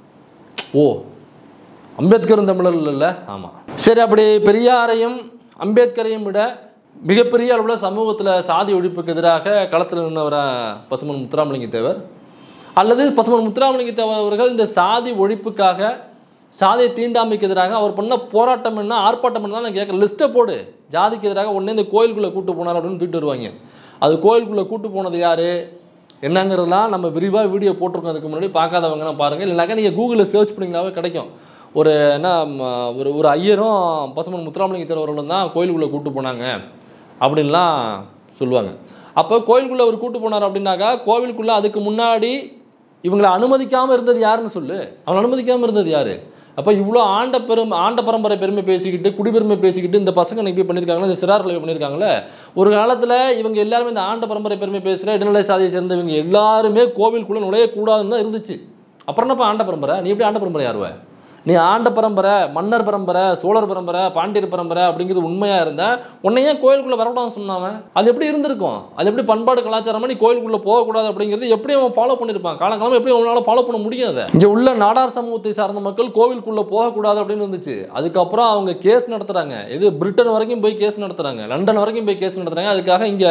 ஓ அம்பேத்கரும் தமிழர் இல்லைல்ல ஆமாம் சரி அப்படி பெரியாரையும் அம்பேத்கரையும் விட மிகப்பெரிய அளவில் சமூகத்தில் சாதி ஒழிப்புக்கு எதிராக களத்தில் நின்றவரா பசுமன் முத்துராமலிங்க தேவர் அல்லது பசுமன் முத்துராமலிங்க தேவர் அவர்கள் இந்த சாதி ஒழிப்புக்காக சாதிய தீண்டாமைக்கு எதிராக அவர் பண்ண போராட்டம் என்ன ஆர்ப்பாட்டம் என்ன நான் கேட்குறேன் லிஸ்ட்டை போடு ஜாதிக்கு எதிராக உடனே இந்த கோயிலுக்குள்ளே கூட்டு போனார் அப்படின்னு தூக்கிட்டு வருவாங்க அது கோயிலுக்குள்ளே கூட்டு போனது யார் என்னங்கிறதுலாம் நம்ம விரிவாக வீடியோ போட்டிருக்கோம் அதுக்கு முன்னாடி பார்க்காதவங்கன்னா பாருங்கள் இல்லைனாக்கா நீங்கள் கூகுளில் சர்ச் பண்ணிங்கனாவே கிடைக்கும் ஒரு என்ன ம, ஒரு ஒரு ஐயரும் பசுமன் முத்துராமலிங்க தேவர்களும் தான் கோயிலுக்குள்ளே கூட்டு போனாங்க அப்படின்லாம் சொல்லுவாங்க அப்போ கோயிலுக்குள்ளே அவர் கூட்டு போனார் அப்படின்னாக்கா கோவிலுக்குள்ளே அதுக்கு முன்னாடி இவங்களை அனுமதிக்காமல் இருந்தது யாருன்னு சொல்லு அவங்களை அனுமதிக்காமல் இருந்தது யாரு அப்போ இவ்வளோ ஆண்ட பெரும் ஆண்ட பரம்பரை பெருமை பேசிக்கிட்டு குடிபெருமை பேசிக்கிட்டு இந்த பசங்க இன்னைக்கு போய் பண்ணியிருக்காங்களே இந்த சிறார்களை பண்ணியிருக்காங்களே ஒரு காலத்தில் இவங்க எல்லாருமே இந்த ஆண்ட பரம்பரை பெருமை பேசுகிற இடைநிலை சாதியை சேர்ந்தவங்க எல்லாருமே கோவிலுக்குள்ளே நுழையக்கூடாதுன்னு தான் இருந்துச்சு அப்புறம் என்னப்பா ஆண்ட பரம்பரை நீ எப்படி ஆண்ட பரம்பரை யாருவ நீ ஆண்ட பரம்பரை மன்னர் பரம்பரை சோழர் பரம்பரை பாண்டியர் பரம்பரை அப்படிங்கிறது உண்மையாக இருந்தால் உன்னை ஏன் கோயிலுக்குள்ளே வரக்கூடாதுன்னு சொன்னாவன் அது எப்படி இருந்திருக்கும் அது எப்படி பண்பாடு கலாச்சாரமா நீ கோயிலுக்குள்ளே போகக்கூடாது அப்படிங்கிறது எப்படி அவன் ஃபாலோ பண்ணியிருப்பான் காலங்காலம் எப்படி அவனால ஃபாலோ பண்ண முடியாது இங்கே உள்ள நாடார் சமூகத்தை சார்ந்த மக்கள் கோவிலுக்குள்ளே போகக்கூடாது அப்படின்னு இருந்துச்சு அதுக்கப்புறம் அவங்க கேஸ் நடத்துகிறாங்க இது பிரிட்டன் வரைக்கும் போய் கேஸ் நடத்துகிறாங்க லண்டன் வரைக்கும் போய் கேஸ் நடத்துகிறாங்க அதுக்காக இங்கே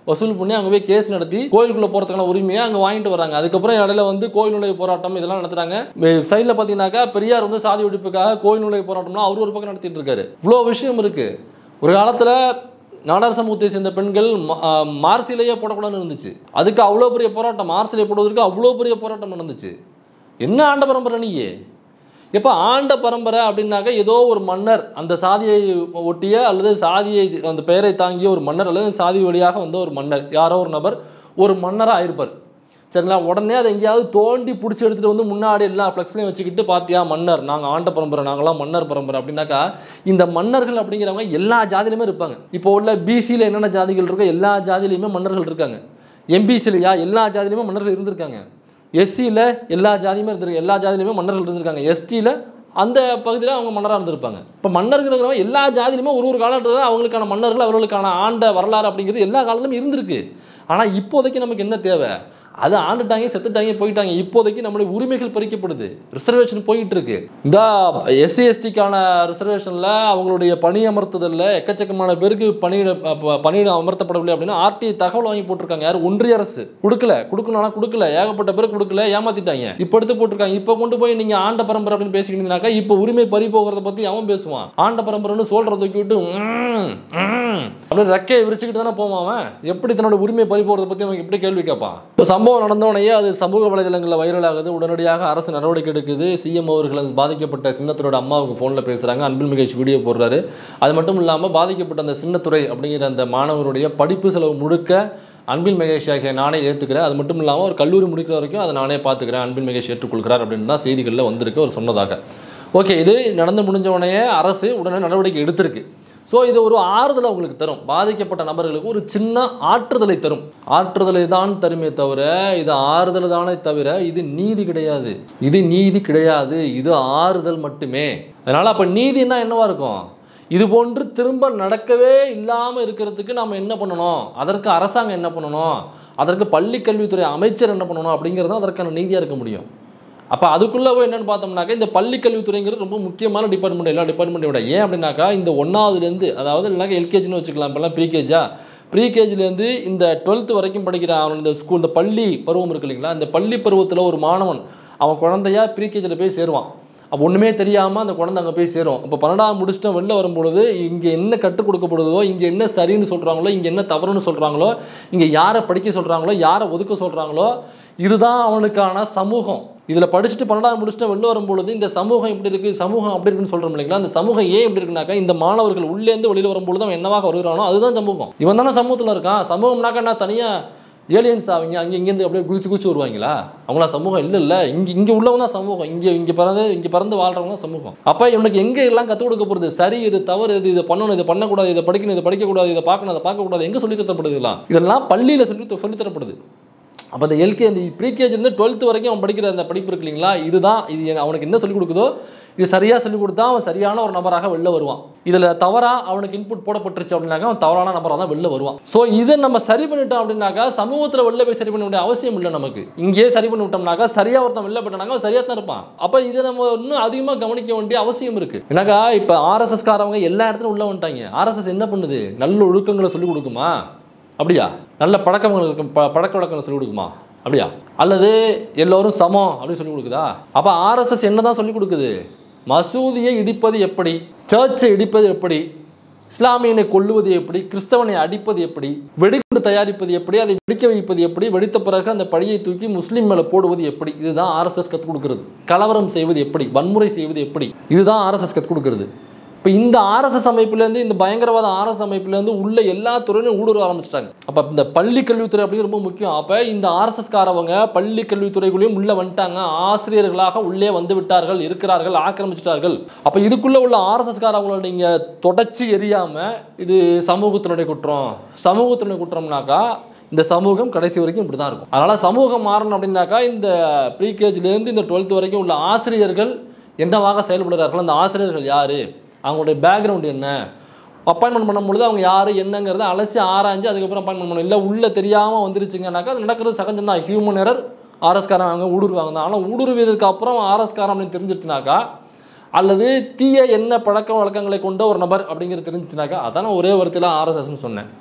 வசூல் பண்ணி அங்கே போய் கேஸ் நடத்தி கோயிலுக்குள்ளே போகிறதுக்கான உரிமையை அங்கே வாங்கிட்டு வராங்க அதுக்கப்புறம் இடையில வந்து கோயில் நுழைவு போராட்டம் இதெல்லாம் நடத்துறாங்க சைடில் பார்த்தீங்கன்னாக்கா பெரியார் வந்து சாதி ஒழிப்புக்காக கோயில் நுழைவு போராட்டம்லாம் அவர் ஒரு பக்கம் நடத்திட்டு இருக்காரு இவ்வளோ விஷயம் இருக்கு ஒரு காலத்தில் நாடார் சமூகத்தை சேர்ந்த பெண்கள் ம- ஆ, மார்சிலேயே போடக்கூடாதுன்னு இருந்துச்சு அதுக்கு அவ்வளோ பெரிய போராட்டம் மார்சிலே போடுவதற்கு அவ்வளோ பெரிய போராட்டம் நடந்துச்சு என்ன ஆண்ட பரம்பரை நீயே எப்போ ஆண்ட பரம்பரை அப்படின்னாக்க ஏதோ ஒரு மன்னர் அந்த சாதியை ஒட்டிய அல்லது சாதியை அந்த பெயரை தாங்கிய ஒரு மன்னர் அல்லது சாதி வழியாக வந்த ஒரு மன்னர் யாரோ ஒரு நபர் ஒரு மன்னராக இருப்பார் சரிங்களா உடனே அதை எங்கேயாவது தோண்டி பிடிச்சி எடுத்துகிட்டு வந்து முன்னாடி எல்லா ஃப்ளெக்ஸ்லையும் வச்சுக்கிட்டு பார்த்தியா மன்னர் நாங்கள் ஆண்ட பரம்பரை நாங்களாம் மன்னர் பரம்பரை அப்படின்னாக்கா இந்த மன்னர்கள் அப்படிங்கிறவங்க எல்லா ஜாதியிலுமே இருப்பாங்க இப்போ உள்ள பிசியில் என்னென்ன ஜாதிகள் இருக்கோ எல்லா ஜாதியிலையுமே மன்னர்கள் இருக்காங்க எம்பிசிலையா எல்லா ஜாதியிலுமே மன்னர்கள் இருந்திருக்காங்க எஸ்சியில் எல்லா ஜாதியுமே இருந்திருக்கு எல்லா ஜாதியிலுமே மன்னர்கள் இருந்திருக்காங்க எஸ்டியில் அந்த பகுதியில் அவங்க மன்னராக இருந்திருப்பாங்க இப்போ மன்னர்கள்ங்கிறவங்க எல்லா ஜாதியிலுமே ஒரு ஒரு காலகட்டத்தில் அவங்களுக்கான மன்னர்கள் அவர்களுக்கான ஆண்ட வரலாறு அப்படிங்கிறது எல்லா காலத்திலும் இருந்திருக்கு ஆனால் இப்போதைக்கு நமக்கு என்ன தேவை அது ஆண்டுட்டாங்க செத்துட்டாங்க போயிட்டாங்க இப்போதைக்கு நம்மளுடைய உரிமைகள் பறிக்கப்படுது ரிசர்வேஷன் போயிட்டு இருக்கு இந்த எஸ்சி எஸ்டிக்கான ரிசர்வேஷனில் அவங்களுடைய பணி அமர்த்துதலில் எக்கச்சக்கமான பேருக்கு பணியிட ப- பணியிடம் அமர்த்தப்படவில்லை அப்படின்னா ஆர்டிஐ தகவல் வாங்கி போட்டிருக்காங்க யார் ஒன்றிய அரசு கொடுக்கல கொடுக்கணும்னா கொடுக்கல ஏகப்பட்ட பேர் கொடுக்கல ஏமாத்திட்டாங்க இப்போ எடுத்து போட்டிருக்காங்க இப்போ கொண்டு போய் நீங்கள் ஆண்ட பரம்பரை அப்படின்னு பேசிக்கிட்டீங்கன்னாக்கா இப்போ உரிமை பறி போகிறத பற்றி அவன் பேசுவான் ஆண்ட பரம்பரைன்னு சொல்கிறத தூக்கி விட்டு "ம், ம்" அப்படின்னு ரெக்கையை விரிச்சுக்கிட்டு தானே போவான் அவன் எப்படி தன்னோட உரிமை பறி போகிறத பற்றி அவன் எப்படி கேள்வி கேட்பான் இப்போ சம்பவம் நடந்தவனையே அது சமூக வலைதளங்களில் வைரல் ஆகுது உடனடியாக அரசு நடவடிக்கை எடுக்குது சிஎம் அவர்கள் அந்த பாதிக்கப்பட்ட சின்னத்துறையோட அம்மாவுக்கு ஃபோனில் பேசுகிறாங்க அன்பில் மகேஷ் வீடியோ போடுறாரு அது மட்டும் இல்லாமல் பாதிக்கப்பட்ட அந்த சின்னத்துறை அப்படிங்கிற அந்த மாணவருடைய படிப்பு செலவு முழுக்க அன்பில் மகேஷ் ஆகிய நானே ஏற்றுக்கிறேன் அது மட்டும் இல்லாமல் ஒரு கல்லூரி முடிக்கிற வரைக்கும் அதை நானே பார்த்துக்கிறேன் அன்பில் மகேஷ் ஏற்றுக்கொள்கிறார் அப்படின்னு தான் செய்திகளில் வந்திருக்கு அவர் சொன்னதாக ஓகே இது நடந்து முடிஞ்ச உடனே அரசு உடனே நடவடிக்கை எடுத்திருக்கு ஸோ இது ஒரு ஆறுதலை உங்களுக்கு தரும் பாதிக்கப்பட்ட நபர்களுக்கு ஒரு சின்ன ஆற்றுதலை தரும் ஆற்றுதலை தான் தருமே தவிர இது ஆறுதல் தானே தவிர இது நீதி கிடையாது இது நீதி கிடையாது இது ஆறுதல் மட்டுமே அதனால் அப்போ நீதினா என்னவா இருக்கும் இது போன்று திரும்ப நடக்கவே இல்லாமல் இருக்கிறதுக்கு நாம் என்ன பண்ணணும் அதற்கு அரசாங்கம் என்ன பண்ணணும் அதற்கு பள்ளி கல்வித்துறை அமைச்சர் என்ன பண்ணணும் அப்படிங்கிறது தான் அதற்கான நீதியாக இருக்க முடியும் அப்போ அதுக்குள்ளே போய் என்னென்னு பார்த்தோம்னாக்கா இந்த பள்ளி கல்வித்துறைங்கிறது ரொம்ப முக்கியமான டிபார்ட்மெண்ட் எல்லா டிபார்ட்மெண்ட்டை விட ஏன் அப்படின்னாக்கா இந்த ஒன்றாவதுலேருந்து அதாவது இல்லைனாக்கா எல்கேஜின்னு வச்சுக்கலாம் இப்போல்லாம் ப்ரீகேஜா ப்ரீகேஜிலேருந்து இந்த டுவெல்த்து வரைக்கும் படிக்கிற அவன் இந்த ஸ்கூல் இந்த பள்ளி பருவம் இருக்கு இல்லைங்களா இந்த பள்ளி பருவத்தில் ஒரு மாணவன் அவன் குழந்தையா ப்ரீகேஜில் போய் சேருவான் அப்போ ஒன்றுமே தெரியாமல் அந்த குழந்தை அங்கே போய் சேரும் இப்போ பன்னெண்டாம் முடிச்சுட்டு வெளில வரும்பொழுது இங்கே என்ன கற்றுக் கொடுக்கப்படுதோ இங்கே என்ன சரின்னு சொல்கிறாங்களோ இங்கே என்ன தவறுன்னு சொல்கிறாங்களோ இங்கே யாரை படிக்க சொல்கிறாங்களோ யாரை ஒதுக்க சொல்கிறாங்களோ இதுதான் அவனுக்கான சமூகம் இதில் படிச்சுட்டு பன்னெண்டாவது முடிச்சுட்டு வெளில வரும்பொழுது இந்த சமூகம் இப்படி இருக்குது சமூகம் அப்படி இருக்குன்னு சொல்கிறோம் இல்லைங்களா அந்த சமூகம் ஏன் இப்படி இருக்குனாக்கா இந்த மாணவர்கள் உள்ளேருந்து வெளியில் வரும்பொழுது அவன் என்னவாக வருகிறானோ அதுதான் சமூகம் இவன் தானே சமூகத்தில் இருக்கான் சமூகம்னாக்கா நான் தனியாக ஏலியன்ஸ் அவங்க அங்கே இங்கேருந்து அப்படியே குதிச்சு குதிச்சு வருவாங்களா அவங்களா சமூகம் இல்லை இல்லை இங்கே இங்கே உள்ளவங்க தான் சமூகம் இங்கே இங்கே பிறந்து இங்கே பிறந்து வாழ்றவங்க தான் சமூகம் அப்போ இவனுக்கு எங்கே எல்லாம் கற்றுக் கொடுக்க போகிறது சரி இது தவறு இது இதை பண்ணணும் இதை பண்ணக்கூடாது இதை படிக்கணும் இதை படிக்கக்கூடாது இதை பார்க்கணும் அதை பார்க்கக்கூடாது எங்கே சொல்லி தரப்படுது இதெல்லாம் இதெல்லாம் பள்ளியில் சொல்லி சொல்லித் தரப்படுது அப்போ அந்த எல்கே அந்த ப்ரீகேஜிலேருந்து டுவெல்த்து வரைக்கும் அவன் படிக்கிற அந்த படிப்பு இருக்கு இல்லைங்களா இதுதான் இது என- அவனுக்கு என்ன சொல்லிக் கொடுக்குதோ இது சரியாக சொல்லிக் கொடுத்தா அவன் சரியான ஒரு நபராக வெளில வருவான் இதில் தவறாக அவனுக்கு இன்புட் போடப்பட்டுருச்சு அப்படின்னாக்கா அவன் தவறான நபராக தான் வெளில வருவான் ஸோ இதை நம்ம சரி பண்ணிட்டோம் அப்படின்னாக்கா சமூகத்தில் வெளில போய் சரி பண்ண வேண்டிய அவசியம் இல்லை நமக்கு இங்கேயே சரி பண்ணி விட்டோம்னாக்கா சரியாக ஒருத்தன் வெளில போயிட்டானாக்கா அவன் சரியாக தான் இருப்பான் அப்போ இதை நம்ம இன்னும் அதிகமாக கவனிக்க வேண்டிய அவசியம் இருக்குது எனக்கா இப்போ ஆர்எஸ்எஸ்காரவங்க எல்லா இடத்துலையும் உள்ள வந்துட்டாங்க ஆர்எஸ்எஸ் என்ன பண்ணுது நல்ல ஒழுக்கங்களை சொல்லிக் கொடுக்குமா அப்படியா நல்ல பழக்கங்களுக்கு ப பழக்க வழக்கங்களை சொல்லிக் கொடுக்குமா அப்படியா அல்லது எல்லோரும் சமம் அப்படின்னு சொல்லி கொடுக்குதா அப்போ ஆர்எஸ்எஸ் என்ன தான் சொல்லிக் கொடுக்குது மசூதியை இடிப்பது எப்படி சர்ச்சை இடிப்பது எப்படி இஸ்லாமியனை கொல்லுவது எப்படி கிறிஸ்தவனை அடிப்பது எப்படி வெடிகுண்டு தயாரிப்பது எப்படி அதை வெடிக்க வைப்பது எப்படி வெடித்த பிறகு அந்த பழியை தூக்கி முஸ்லீம் மேலே போடுவது எப்படி இதுதான் ஆர்எஸ்எஸ் கற்றுக் கொடுக்கிறது கலவரம் செய்வது எப்படி வன்முறை செய்வது எப்படி இதுதான் ஆர்எஸ்எஸ் கற்றுக் கொடுக்கிறது இப்போ இந்த ஆர்எஸ்எஸ் அமைப்புலேருந்து இந்த பயங்கரவாத ஆர்எஸ் அமைப்புலேருந்து உள்ள எல்லா துறையிலும் ஊடுருவ ஆரம்பிச்சிட்டாங்க அப்போ இந்த பள்ளி கல்வித்துறை அப்படிங்கிறது ரொம்ப முக்கியம் அப்போ இந்த ஆர்எஸ்எஸ்காரவங்க பள்ளி கல்வித்துறைக்குள்ளேயும் உள்ளே வந்துட்டாங்க ஆசிரியர்களாக உள்ளே வந்து விட்டார்கள் இருக்கிறார்கள் ஆக்கிரமிச்சிட்டார்கள் அப்போ இதுக்குள்ளே உள்ள ஆர்எஸ்எஸ்காரவங்களை நீங்கள் தொடச்சி எரியாமல் இது சமூகத்தினுடைய குற்றம் சமூகத்தினுடைய குற்றம்னாக்கா இந்த சமூகம் கடைசி வரைக்கும் இப்படி தான் இருக்கும் அதனால் சமூகம் மாறணும் அப்படின்னாக்கா இந்த ப்ரீகேஜிலேருந்து இந்த டுவெல்த் வரைக்கும் உள்ள ஆசிரியர்கள் என்னவாக செயல்படுகிறார்கள் அந்த ஆசிரியர்கள் யார் அவங்களுடைய பேக்ரவுண்ட் என்ன அப்பாயின்மெண்ட் பண்ணும்பொழுது அவங்க யார் என்னங்கிறத அலசி ஆராய்ஞ்சு அதுக்கப்புறம் அப்பாயின்மெண்ட் பண்ணணும் இல்லை உள்ளே தெரியாமல் வந்துருச்சுங்கனாக்கா அது நடக்கிறது சகஜம் தான் ஹியூமன் எரர் ஆர்எஸ்காரன் அவங்க ஊடுருவாங்க தான் ஆனால் ஊடுருவியதுக்கு அப்புறம் ஆர்எஸ்காரன் அப்படின்னு தெரிஞ்சிருச்சுனாக்கா அல்லது தீய என்ன பழக்க வழக்கங்களை கொண்ட ஒரு நபர் அப்படிங்கிறது தெரிஞ்சுச்சுனாக்கா அதான் நான் ஒரே வார்த்தையில் ஆர்எஸ்எஸ்ன்னு சொன்னேன்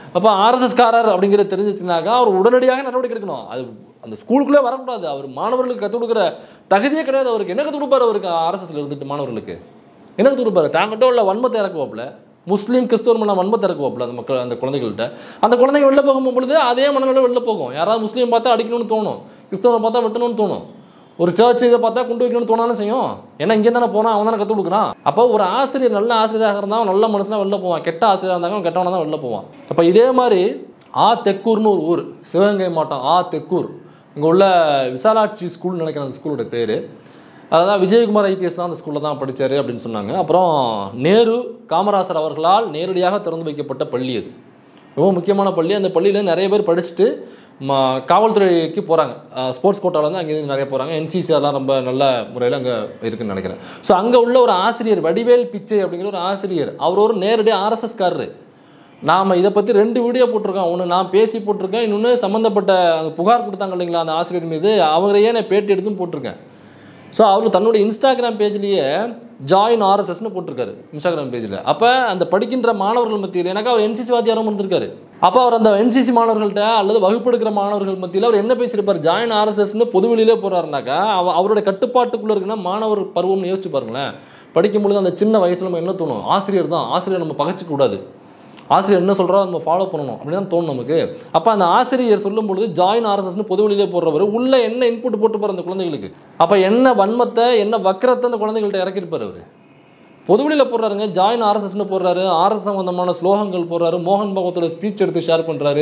அப்போ ஆர்எஸ்எஸ்காரர் அப்படிங்கிறது தெரிஞ்சிச்சுனாக்கா அவர் உடனடியாக நடவடிக்கை எடுக்கணும் அது அந்த ஸ்கூலுக்குள்ளே வரக்கூடாது அவர் மாணவர்களுக்கு கற்றுக் கொடுக்குற தகுதியே கிடையாது அவருக்கு என்ன கற்றுக் கொடுப்பாரு அவருக்கு ஆர்எஸ்எஸ்ல இருந்துட்டு மாணவர்களுக்கு என்ன கற்றுக் கொடுப்பாரு தாங்கிட்ட உள்ள வன்மத்தை இறக்குவாப்புல முஸ்லீம் கிறிஸ்தவர் மன வன்மத்தை இறக்குவாப்புல அந்த மக்கள் அந்த குழந்தைகள்கிட்ட அந்த குழந்தைங்க வெளில போகும் பொழுது அதே மனநிலை வெளில போகும் யாராவது முஸ்லீம் பார்த்தா அடிக்கணும்னு தோணும் கிறிஸ்தவனை பார்த்தா வெட்டணும்னு தோணும் ஒரு சர்ச் இதை பார்த்தா கொண்டு வைக்கணும்னு தோணாலும் செய்யும் ஏன்னா இங்கே தானே போனால் அவன் தானே கற்றுக் கொடுக்குறான் அப்போ ஒரு ஆசிரியர் நல்ல ஆசிரியராக இருந்தால் அவன் நல்ல மனுஷனா வெளில போவான் கெட்ட ஆசிரியராக இருந்தாங்க அவன் கெட்டவனா தான் வெளில போவான் அப்போ இதே மாதிரி ஆ தெக்கூர்னு ஒரு ஊர் சிவகங்கை மாவட்டம் ஆ தெக்கூர் இங்கே உள்ள விசாலாட்சி ஸ்கூல்னு நினைக்கிறேன் அந்த ஸ்கூலோட பேர் அதான் விஜயகுமார் ஐபிஎஸ்லாம் அந்த ஸ்கூலில் தான் படித்தார் அப்படின்னு சொன்னாங்க அப்புறம் நேரு காமராசர் அவர்களால் நேரடியாக திறந்து வைக்கப்பட்ட பள்ளி அது ரொம்ப முக்கியமான பள்ளி அந்த பள்ளியில் நிறைய பேர் படிச்சுட்டு ம காவல்துறைக்கு போகிறாங்க ஸ்போர்ட்ஸ் கோட்டாலேருந்து அங்கேருந்து நிறைய போகிறாங்க என்சிசி அதெல்லாம் ரொம்ப நல்ல முறையில் அங்கே இருக்குன்னு நினைக்கிறேன் ஸோ அங்கே உள்ள ஒரு ஆசிரியர் வடிவேல் பிச்சை அப்படிங்கிற ஒரு ஆசிரியர் அவர் ஒரு நேரடி ஆர்எஸ்எஸ்காரரு நாம் இதை பற்றி ரெண்டு வீடியோ போட்டிருக்கோம் ஒன்று நான் பேசி போட்டிருக்கேன் இன்னொன்று சம்மந்தப்பட்ட அந்த புகார் கொடுத்தாங்க இல்லைங்களா அந்த ஆசிரியர் மீது அவரையே நான் பேட்டி எடுத்தும் போட்டிருக்கேன் ஸோ அவர் தன்னுடைய இன்ஸ்டாகிராம் பேஜ்லேயே ஜாயின் ஆர்எஸ்எஸ்னு போட்டிருக்காரு இன்ஸ்டாகிராம் பேஜில் அப்போ அந்த படிக்கின்ற மாணவர்கள் மத்தியில் எனக்கு அவர் என்சிசி வாத்தியாரம் இருந்திருக்காரு அப்போ அவர் அந்த என்சிசி மாணவர்கள்ட்ட அல்லது வகுப்பெடுக்கிற மாணவர்கள் மத்தியில் அவர் என்ன பேசியிருப்பார் ஜாயின் ஆர்எஸ்எஸ்னு பொது வெளியிலே போகிறாருனாக்கா அவ அவருடைய கட்டுப்பாட்டுக்குள்ளே இருக்குன்னா மாணவர் பருவம்னு யோசிச்சு பாருங்களேன் படிக்கும் பொழுது அந்த சின்ன வயசில் நம்ம என்ன தோணும் ஆசிரியர் தான் ஆசிரியர் நம்ம பகைச்சிக்க கூடாது ஆசிரியர் என்ன சொல்கிறோ நம்ம ஃபாலோ பண்ணணும் அப்படின்னு தான் தோணும் நமக்கு அப்போ அந்த ஆசிரியர் சொல்லும் பொழுது ஜாயின் ஆர்எஸ்எஸ்னு பொது வெளியிலே போடுறவர் உள்ள என்ன இன்புட் போட்டு போகிற அந்த குழந்தைகளுக்கு அப்போ என்ன வன்மத்தை என்ன வக்கரத்தை அந்த குழந்தைகள்ட்ட இறக்கியிருப்பார் அவர் பொதுவெளியில் போடுறாருங்க ஜாயின் ஆர்எஸ்எஸ்னு போடுறாரு ஆர்எஸ் சம்பந்தமான ஸ்லோகங்கள் போடுறாரு மோகன் பகவத்தோட ஸ்பீச் எடுத்து ஷேர் பண்ணுறாரு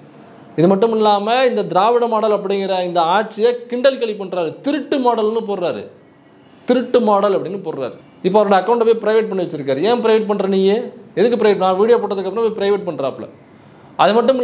இது மட்டும் இல்லாமல் இந்த திராவிட மாடல் அப்படிங்கிற இந்த ஆட்சியை கிண்டல் களி பண்ணுறாரு திருட்டு மாடல்னு போடுறாரு திருட்டு மாடல் அப்படின்னு போடுறாரு இப்போ அவரோட அக்கௌண்ட்டை போய் ப்ரைவேட் பண்ணி வச்சிருக்காரு ஏன் ப்ரைவேட் பண்ணுற நீ எதுக்கு ப்ரைவேட் நான் வீடியோ போட்டதுக்கப்புறம் போய் ப்ரைவேட் பண்ணுறாப்புல அது மட்டும்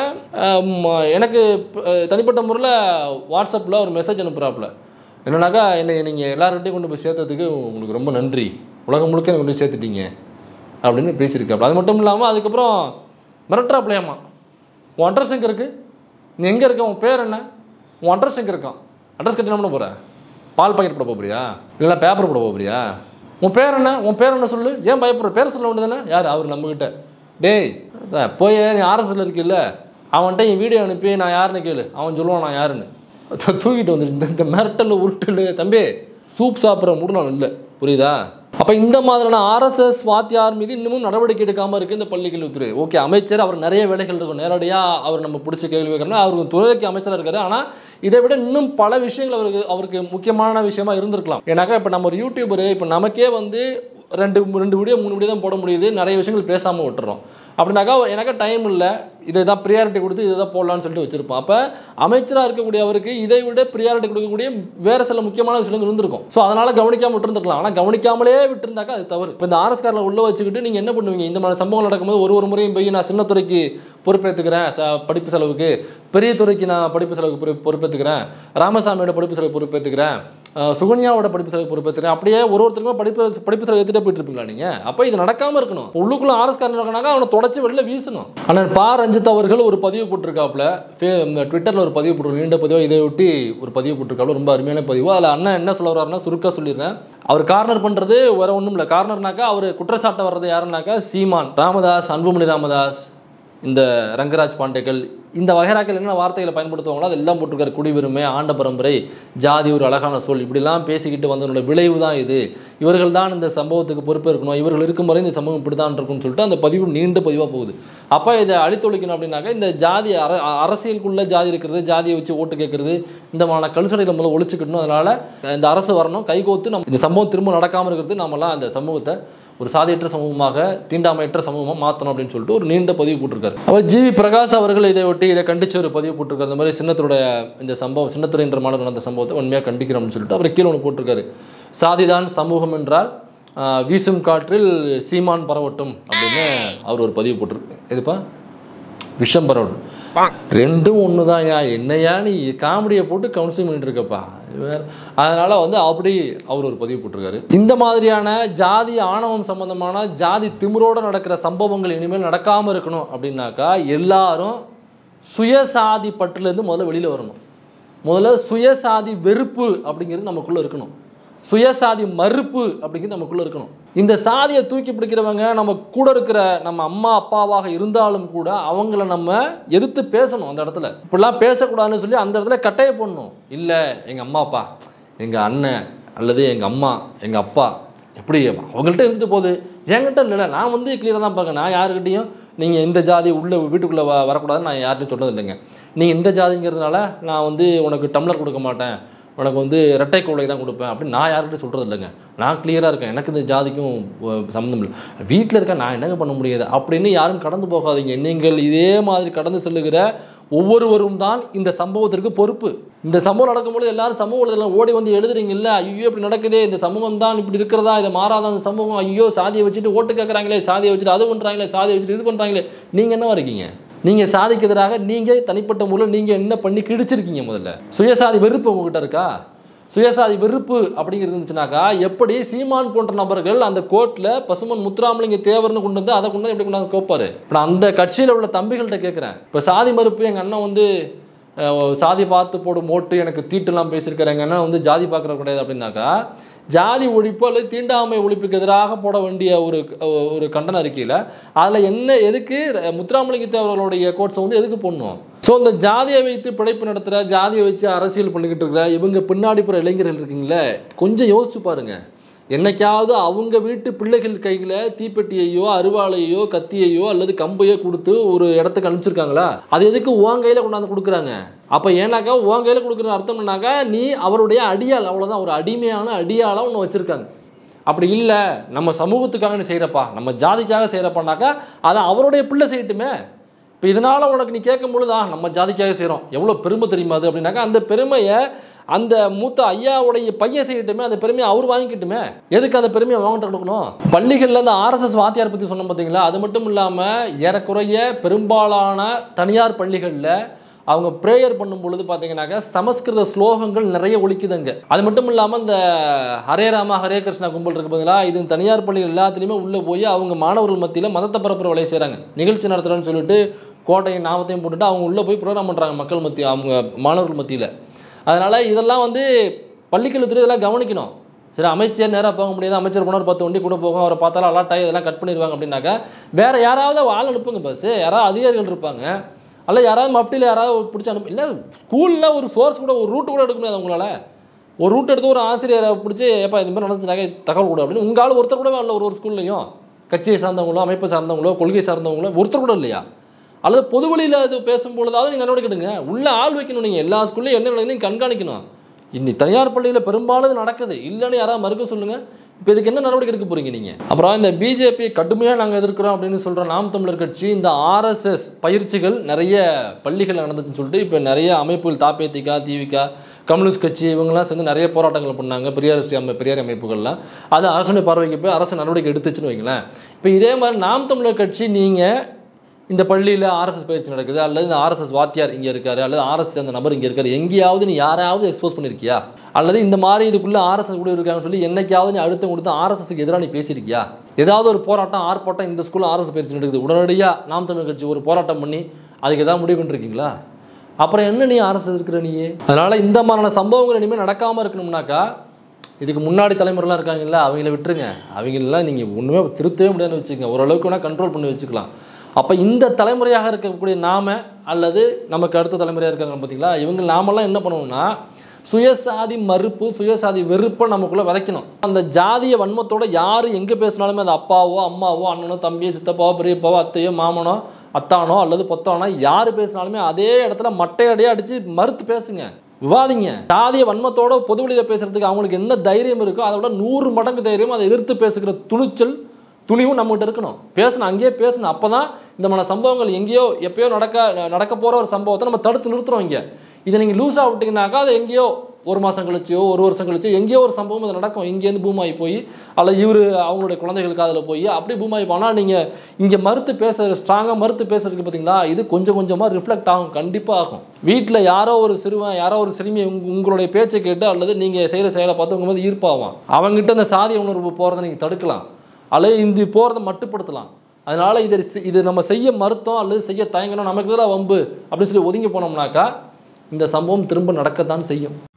இல்லாமல் எனக்கு அஹ், தனிப்பட்ட முறையில் வாட்ஸ்அப்பில் ஒரு மெசேஜ் அனுப்புகிறாப்புல என்னன்னாக்கா என்னை நீங்கள் எல்லார்கிட்டையும் கொண்டு போய் சேர்த்ததுக்கு உங்களுக்கு ரொம்ப நன்றி உலகம் முழுக்க என்னை கொண்டு போய் சேர்த்துட்டீங்க அப்படின்னு பேசியிருக்காப்புல அது மட்டும் இல்லாமல் அதுக்கப்புறம் மிரட்டுறாப்லையாம்மா உன் அட்ரஸ் எங்கே இருக்குது நீ எங்கே இருக்க உன் பேர் என்ன உன் அட்ரஸ் எங்கே இருக்கான் அட்ரஸ் கட்டி என்ன பண்ண போகிற பால் பாக்கெட் போட போறியா இல்லைன்னா பேப்பர் போட போறியா உன் பேர் என்ன உன் பேர் என்ன சொல்லு ஏன் பயப்படுற பேர் சொல்ல வேண்டியதானே யார் அவர் நம்மக்கிட்ட டேய் அதான் போய் நீ ஆர்எஸ்ல இருக்கில்ல அவன்கிட்ட என் வீடியோ அனுப்பி நான் யாருன்னு கேளு அவன் சொல்லுவான் நான் யாருன்னு தூ- தூக்கிட்டு வந்துரு இந்த- இந்த மிரட்டல் உருட்டல் தம்பி சூப் சாப்பிட்ற மூடு நான் இல்லை புரியுதா அப்போ இந்த மாதிரியான ஆர்எஸ்எஸ் வாத்தியார் மீது இன்னமும் நடவடிக்கை எடுக்காமல் இருக்குது இந்த பள்ளி கல்வித்துறை ஓகே அமைச்சர் அவர் நிறைய வேலைகள் இருக்கும் நேரடியாக அவர் நம்ம பிடிச்ச கேள்வி கேட்குறோம்னா அவருக்கு துறைக்கு அமைச்சராக இருக்காரு ஆனால் இதை விட இன்னும் பல விஷயங்கள் அவருக்கு அவருக்கு முக்கியமான விஷயமா இருந்திருக்கலாம் ஏன்னாக்கா இப்போ நம்ம ஒரு யூடியூபர் இப்போ நமக்கே வந்து ரெண்டு ரெண்டு வீடியோ மூணு வீடியோ தான் போட முடியுது நிறைய விஷயங்கள் பேசாமல் விட்டுறோம் அப்படின்னாக்கா எனக்கா டைம் இல்லை இதை தான் ப்ரியாரிட்டி கொடுத்து இதை தான் போடலான்னு சொல்லிட்டு வச்சிருப்போம் அப்போ அமைச்சராக இருக்கக்கூடிய அவருக்கு இதை விட ப்ரியாரிட்டி கொடுக்கக்கூடிய வேறு சில முக்கியமான விஷயங்கள் இருந்திருக்கும் ஸோ அதனால் கவனிக்காமல் விட்டுருந்துருக்கலாம் ஆனால் கவனிக்காமலே விட்டுருந்தாக்கா அது தவறு இப்போ இந்த ஆர்எஸ்காரில் உள்ள வச்சுக்கிட்டு நீங்கள் என்ன பண்ணுவீங்க இந்த மாதிரி சம்பவம் நடக்கும்போது ஒரு ஒரு முறையும் போய் நான் சின்ன துறைக்கு பொறுப்பேற்றுக்கிறேன் ச படிப்பு செலவுக்கு பெரிய துறைக்கு நான் படிப்பு செலவுக்கு பொறு பொறுப்பேற்றுக்கிறேன் ராமசாமியோட படிப்பு செலவு பொறுப்பேற்றுக்கிறேன் அஹ் சுகன்யாவோட படிப்பு செலவு பொறுப்பேற்றுக்கிறேன் அப்படியே ஒரு ஒருத்தருக்கும் படிப்பு படிப்பு செலவு எடுத்துகிட்டே போயிட்டு இருப்பீங்களா நீங்கள் அப்போ இது நடக்காமல் இருக்கணும் உள்ளுக்குள்ள ஆர்எஸ்காரன் இருக்கனாக்கா அவனை தொடச்சி வெளில வீசணும் ஆனால் பா ரஞ்சித் அவர்கள் ஒரு பதிவு போட்டிருக்காப்புல ட்விட்டரில் ஒரு பதிவு போட்டிருக்க நீண்ட பதிவு இதை ஒட்டி ஒரு பதிவு போட்டிருக்காப்புல ரொம்ப அருமையான பதிவு அதில் அண்ணன் என்ன சொல்ல வர்றாருன்னா சுருக்கா சொல்லிடுறேன் அவர் கார்னர் பண்ணுறது வேற ஒன்றும் இல்லை கார்னர்னாக்கா அவர் குற்றச்சாட்டை வர்றது யாருன்னாக்கா சீமான் ராமதாஸ் அன்புமணி ராமதாஸ் இந்த ரங்கராஜ் பாண்டேக்கள் இந்த வகைராக்கள் என்ன வார்த்தைகளை பயன்படுத்துவாங்களோ அதெல்லாம் போட்டிருக்காரு குடியுரிமை ஆண்ட பரம்பரை ஜாதி ஒரு அழகான சொல் இப்படிலாம் பேசிக்கிட்டு வந்ததனோட விளைவு தான் இது இவர்கள் தான் இந்த சம்பவத்துக்கு பொறுப்பேற்கணும் இவர்கள் இருக்கும் வரை இந்த சம்பவம் இப்படி தான் இருக்கும்னு சொல்லிட்டு அந்த பதிவு நீண்ட பதிவாக போகுது அப்போ இதை அழித்தொழிக்கணும் அப்படின்னாக்கா இந்த ஜாதி அர அரசியலுக்குள்ள ஜாதி இருக்கிறது ஜாதியை வச்சு ஓட்டு கேட்கறது இந்த மான கல்சடையில் முதல்ல ஒழிச்சுக்கணும் அதனால் இந்த அரசு வரணும் கைகோத்து நம்ம இந்த சம்பவம் திரும்ப நடக்காமல் இருக்கிறது நாமெல்லாம் அந்த சமூகத்தை ஒரு சாதியற்ற சமூகமாக தீண்டாமையற்ற சமூகமாக மாற்றணும் அப்படின்னு சொல்லிட்டு ஒரு நீண்ட பதிவு போட்டிருக்காரு அவர் ஜிவி பிரகாஷ் அவர்கள் இதை ஒட்டி இதை கண்டிச்சு ஒரு பதிவு போட்டிருக்காரு இந்த மாதிரி சின்னத்துடைய இந்த சம்பவம் சின்னத்துறை என்ற மாணவர் நடந்த சம்பவத்தை உண்மையாக கண்டிக்கிறோம்னு சொல்லிட்டு அவர் கீழே ஒன்று போட்டிருக்காரு சாதிதான் சமூகம் என்றால் ஆஹ், வீசும் காற்றில் சீமான் பரவட்டும் அப்படின்னு அவர் ஒரு பதிவு போட்டிருக்கு எதுப்பா விஷம் பரவட்டும் ரெண்டும் ஒன்று தான் என்னையா நீ காமெடியை போட்டு கவுன்சிலிங் பண்ணிட்டு இருக்கப்பா வேற அதனால் வந்து அப்படி அவர் ஒரு பதிவு போட்டிருக்காரு இந்த மாதிரியான ஜாதி ஆணவம் சம்பந்தமான ஜாதி திமிரோடு நடக்கிற சம்பவங்கள் இனிமேல் நடக்காமல் இருக்கணும் அப்படின்னாக்கா எல்லாரும் சுயசாதி பற்றுலேருந்து முதல்ல வெளியில் வரணும் முதல்ல சுயசாதி வெறுப்பு அப்படிங்கிறது நமக்குள்ளே இருக்கணும் சுயசாதி மறுப்பு அப்படிங்கிறது நமக்குள்ளே இருக்கணும் இந்த சாதியை தூக்கி பிடிக்கிறவங்க நம்ம கூட இருக்கிற நம்ம அம்மா அப்பாவாக இருந்தாலும் கூட அவங்கள நம்ம எதிர்த்து பேசணும் அந்த இடத்துல இப்படிலாம் பேசக்கூடாதுன்னு சொல்லி அந்த இடத்துல கட்டைய போடணும் இல்லை எங்கள் அம்மா அப்பா எங்கள் அண்ணன் அல்லது எங்கள் அம்மா எங்கள் அப்பா எப்படி அவங்கள்ட்ட இருந்துட்டு போகுது என்கிட்ட இல்லைல்ல நான் வந்து கிளியராக தான் பார்க்கேன் நான் யாருக்கிட்டையும் நீங்கள் இந்த ஜாதி உள்ள வீட்டுக்குள்ளே வ வரக்கூடாதுன்னு நான் யார்ட்டையும் சொன்னது இல்லைங்க நீங்கள் இந்த ஜாதிங்கிறதுனால நான் வந்து உனக்கு டம்ளர் கொடுக்க மாட்டேன் உனக்கு வந்து இரட்டை கோலை தான் கொடுப்பேன் அப்படின்னு நான் யார்கிட்ட சொல்கிறது இல்லைங்க நான் கிளியராக இருக்கேன் எனக்கு இந்த ஜாதிக்கும் அஹ், சம்மந்தம் இல்லை வீட்டில் இருக்க நான் என்னங்க பண்ண முடியாது அப்படின்னு யாரும் கடந்து போகாதீங்க நீங்கள் இதே மாதிரி கடந்து செல்லுகிற ஒவ்வொருவரும் தான் இந்த சம்பவத்திற்கு பொறுப்பு இந்த சம்பவம் நடக்கும்போது எல்லாரும் சமூக வலைதளம் ஓடி வந்து எழுதுறீங்கல்ல ஐயோ இப்படி நடக்குதே இந்த சமூகம் தான் இப்படி இருக்கிறதா இதை மாறாத அந்த சமூகம் ஐயோ சாதியை வச்சுட்டு ஓட்டு கேட்குறாங்களே சாதியை வச்சுட்டு அது பண்ணுறாங்களே சாதியை வச்சுட்டு இது பண்ணுறாங்களே நீங்கள் என்னவா இருக்கீங்க நீங்கள் சாதிக்கு எதிராக நீங்கள் தனிப்பட்ட முறையில் நீங்கள் என்ன பண்ணி கிழிச்சிருக்கீங்க முதல்ல சுயசாதி வெறுப்பு உங்ககிட்ட இருக்கா சுயசாதி வெறுப்பு அப்படிங்கிறது இருந்துச்சுனாக்கா எப்படி சீமான் போன்ற நபர்கள் அந்த கோர்ட்டில் பசுமன் முத்துராமலிங்க தேவர்னு கொண்டு வந்து அதை கொண்டு வந்து எப்படி கொண்டாந்து கோப்பாரு இப்போ நான் அந்த கட்சியில் உள்ள தம்பிகள்கிட்ட கேட்குறேன் இப்போ சாதி மறுப்பு எங்கள் அண்ணன் வந்து அஹ், சாதி பார்த்து போடும் ஓட்டு எனக்கு தீட்டுலாம் பேசியிருக்காரு எங்கள் அண்ணன் வந்து ஜாதி பார்க்குற கிடையாது அப்படின்னாக்கா ஜாதி ஒழிப்பு அல்லது தீண்டாமை ஒழிப்புக்கு எதிராக போட வேண்டிய ஒரு ஒரு கண்டன அறிக்கையில் அதில் என்ன எதுக்கு முத்துராமலிங்க தேவர்களுடைய கோட்ஸை வந்து எதுக்கு போடணும் ஸோ இந்த ஜாதியை வைத்து பிழைப்பு நடத்துகிற ஜாதியை வச்சு அரசியல் பண்ணிக்கிட்டு இருக்கிற இவங்க பின்னாடி போகிற இளைஞர்கள் இருக்கீங்களே கொஞ்சம் யோசிச்சு பாருங்க என்னைக்காவது அவங்க வீட்டு பிள்ளைகள் கையில் தீப்பெட்டியையோ அருவாளையோ கத்தியையோ அல்லது கம்பையோ கொடுத்து ஒரு இடத்துக்கு அனுப்பிச்சிருக்காங்களா அது எதுக்கு உன் கையில் கொண்டாந்து கொடுக்குறாங்க அப்போ ஏன்னாக்கா உன் கையில் கொடுக்குற அர்த்தம் என்னன்னாக்கா நீ அவருடைய அடியாள் அவ்வளோதான் ஒரு அடிமையான அடியாளாக ஒன்று வச்சுருக்காங்க அப்படி இல்லை நம்ம சமூகத்துக்காக நீ செய்கிறப்பா நம்ம ஜாதிக்காக செய்கிறப்பானாக்கா அதை அவருடைய பிள்ளை செய்யட்டுமே இப்போ இதனால் உனக்கு நீ கேட்கும் பொழுது ஆ நம்ம ஜாதிக்காக செய்கிறோம் எவ்வளோ பெருமை தெரியுமா அது அப்படின்னாக்கா அந்த பெருமையை அந்த மூத்த ஐயாவுடைய பையன் செய்யட்டுமே அந்த பெருமையை அவர் வாங்கிக்கட்டுமே எதுக்கு அந்த பெருமையை வாங்கிட்டு கொடுக்கணும் பள்ளிகளில் இந்த ஆர்எஸ்எஸ் வாத்தியார் பற்றி சொன்னோம் பார்த்தீங்களா அது மட்டும் இல்லாமல் ஏறக்குறைய பெரும்பாலான தனியார் பள்ளிகளில் அவங்க ப்ரேயர் பண்ணும் பொழுது பார்த்தீங்கன்னாக்கா சமஸ்கிருத ஸ்லோகங்கள் நிறைய ஒலிக்குதுங்க அது மட்டும் இல்லாமல் இந்த ஹரே ராமா ஹரே கிருஷ்ணா கும்பல் இருக்கு பார்த்தீங்களா இது தனியார் பள்ளிகள் எல்லாத்துலேயுமே உள்ளே போய் அவங்க மாணவர்கள் மத்தியில் மதத்தை பரப்புற வேலையை செய்கிறாங்க நிகழ்ச்சி நடத்துகிறேன்னு சொல்லிட்டு கோட்டையும் நாமத்தையும் போட்டுட்டு அவங்க உள்ளே போய் ப்ரோக்ராம் பண்ணுறாங்க மக்கள் மத்திய அவங்க மாணவர்கள் மத்தியில் அதனால் இதெல்லாம் வந்து பள்ளிக்கல்வித்துறை இதெல்லாம் கவனிக்கணும் சரி அமைச்சர் நேராக போக முடியாது அமைச்சர் போனால் ஒரு பத்து வண்டி கூட போகும் அவரை பார்த்தாலும் அலாட் ஆகி இதெல்லாம் கட் பண்ணிடுவாங்க அப்படின்னாக்கா வேறு யாராவது ஆள் அனுப்புங்க பஸ்ஸு யாராவது அதிகாரிகள் இருப்பாங்க அல்ல யாராவது மப்டியில் யாராவது பிடிச்சி அனுப்பு இல்லை ஸ்கூலில் ஒரு சோர்ஸ் கூட ஒரு ரூட் கூட எடுக்க முடியாது உங்களால் ஒரு ரூட் எடுத்து ஒரு ஆசிரியரை பிடிச்சி எப்போ இது மாதிரி நடந்துச்சுனாக்க தகவல் கொடு அப்படின்னு உங்கள் ஆள் ஒருத்தர் கூட இல்லை ஒரு ஒரு ஸ்கூல்லையும் கட்சியை சார்ந்தவங்களோ அமைப்பை சார்ந்தவங்களோ கொள்கை சார்ந்தவங்களோ ஒருத்தர் கூட இல்லையா அல்லது பொது வழியில் அது பேசும்பொழுதாவது நீங்கள் நடவடிக்கை எடுங்க உள்ள ஆள் வைக்கணும் நீங்கள் எல்லா ஸ்கூல்லையும் என்ன நடக்குதுன்னு நீங்க கண்காணிக்கணும் இன்னி தனியார் பள்ளியில் பெரும்பாலும் இது நடக்குது இல்லைன்னு யாராவது மறுக்க சொல்லுங்கள் இப்போ இதுக்கு என்ன நடவடிக்கை எடுக்க போறீங்க நீங்கள் அப்புறம் இந்த பிஜேபி கடுமையாக நாங்கள் எதிர்க்கிறோம் அப்படின்னு சொல்கிற நாம் தமிழர் கட்சி இந்த ஆர்எஸ்எஸ் பயிற்சிகள் நிறைய பள்ளிகள் நடந்துச்சுன்னு சொல்லிட்டு இப்போ நிறைய அமைப்புகள் தாப்பேத்திகா திவிகா கம்யூனிஸ்ட் கட்சி இவங்கெல்லாம் சேர்ந்து நிறைய போராட்டங்கள் பண்ணாங்க பெரியார் அமை பெரியார் அமைப்புகள்லாம் அது அரசுடைய பார்வைக்கு போய் அரசு நடவடிக்கை எடுத்துச்சுன்னு வைங்களேன் இப்போ இதே மாதிரி நாம் தமிழர் கட்சி நீங்கள் இந்த பள்ளியில் ஆர்எஸ்எஸ் பயிற்சி நடக்குது அல்லது இந்த ஆர்எஸ்எஸ் வாத்தியார் இங்கே இருக்காரு அல்லது ஆர்எஸ்எஸ் அந்த நபர் இங்கே இருக்காரு எங்கேயாவது நீ யாராவது எக்ஸ்போஸ் பண்ணியிருக்கியா அல்லது இந்த மாதிரி இதுக்குள்ளே ஆர்எஸ்எஸ் கூட இருக்காங்கன்னு சொல்லி என்னைக்காவது நீ அழுத்தம் கொடுத்து ஆர்எஸ்எஸ்க்கு எதிராக நீ பேசியிருக்கியா ஏதாவது ஒரு போராட்டம் ஆர்ப்பாட்டம் இந்த ஸ்கூலில் ஆர்எஸ் பயிற்சி நடக்குது உடனடியாக நாம் தமிழ் கட்சி ஒரு போராட்டம் பண்ணி அதுக்கு ஏதாவது முடிவு பண்ணிருக்கீங்களா அப்புறம் என்ன நீ அரசு இருக்கிற நீ அதனால் இந்த மாதிரியான சம்பவங்கள் இனிமேல் நடக்காமல் இருக்கணும்னாக்கா இதுக்கு முன்னாடி தலைமுறைலாம் இருக்காங்கல்ல அவங்கள விட்டுருங்க அவங்களெல்லாம் நீங்கள் ஒன்றுமே திருத்தவே முடியாதுன்னு வச்சுக்கோங்க ஓரளவுக்கு வேணால் கண்ட்ரோல் பண்ணி வச்சுக்கலாம் அப்போ இந்த தலைமுறையாக இருக்கக்கூடிய நாம அல்லது நமக்கு அடுத்த தலைமுறையாக இருக்காங்க பார்த்தீங்களா இவங்க நாமெல்லாம் என்ன பண்ணுவோம்னா சுயசாதி மறுப்பு சுயசாதி வெறுப்பை நமக்குள்ளே விதைக்கணும் அந்த ஜாதிய வன்மத்தோட யார் எங்கே பேசினாலுமே அது அப்பாவோ அம்மாவோ அண்ணனோ தம்பியோ சித்தப்பாவோ பெரியப்பாவோ அத்தையோ மாமனோ அத்தானோ அல்லது பொத்தானோ யார் பேசினாலுமே அதே இடத்துல மட்டையடியே அடித்து மறுத்து பேசுங்க விவாதிங்க சாதிய வன்மத்தோட பொதுவெளியில் பேசுறதுக்கு அவங்களுக்கு என்ன தைரியம் இருக்கோ அதை விட நூறு மடங்கு தைரியம் அதை எதிர்த்து பேசுகிற துணிச்சல் துணிவும் நம்மகிட்ட இருக்கணும் பேசணும் அங்கேயே பேசணும் அப்போ தான் இந்த மாதிரி சம்பவங்கள் எங்கேயோ எப்பயோ நடக்க நடக்க போகிற ஒரு சம்பவத்தை நம்ம தடுத்து நிறுத்துறோம் இங்கே இதை நீங்கள் லூஸாக விட்டிங்கனாக்கா அது எங்கேயோ ஒரு மாதம் கழிச்சோ ஒரு வருஷம் கழிச்சோ எங்கேயோ ஒரு சம்பவம் அது நடக்கும் இங்கேருந்து பூமாயி போய் அல்ல இவர் அவங்களுடைய குழந்தைகளுக்கு அதில் போய் அப்படி பூமாயி போனால் நீங்கள் இங்கே மறுத்து பேசுகிற ஸ்ட்ராங்காக மறுத்து பேசுறதுக்கு பார்த்தீங்களா இது கொஞ்சம் கொஞ்சமாக ரிஃப்ளெக்ட் ஆகும் கண்டிப்பாக ஆகும் வீட்டில் யாரோ ஒரு சிறுவன் யாரோ ஒரு சிறுமி உங்க- உங்களுடைய பேச்சை கேட்டு அல்லது நீங்கள் செய்கிற செயலை பார்த்து உங்க மாதிரி ஈர்ப்பாவான் அவங்ககிட்ட அந்த சாதிய உணர்வு போகிறத நீங்கள் தடுக்கலாம் அல்லது இந்த போகிறத மட்டுப்படுத்தலாம் அதனால் இதை செ- இதை நம்ம செய்ய மறுத்தோம் அல்லது செய்ய தயங்கணும் நமக்கு தான் வம்பு அப்படின்னு சொல்லி ஒதுங்கி போனோம்னாக்கா இந்த சம்பவம் திரும்ப நடக்கத்தான் செய்யும்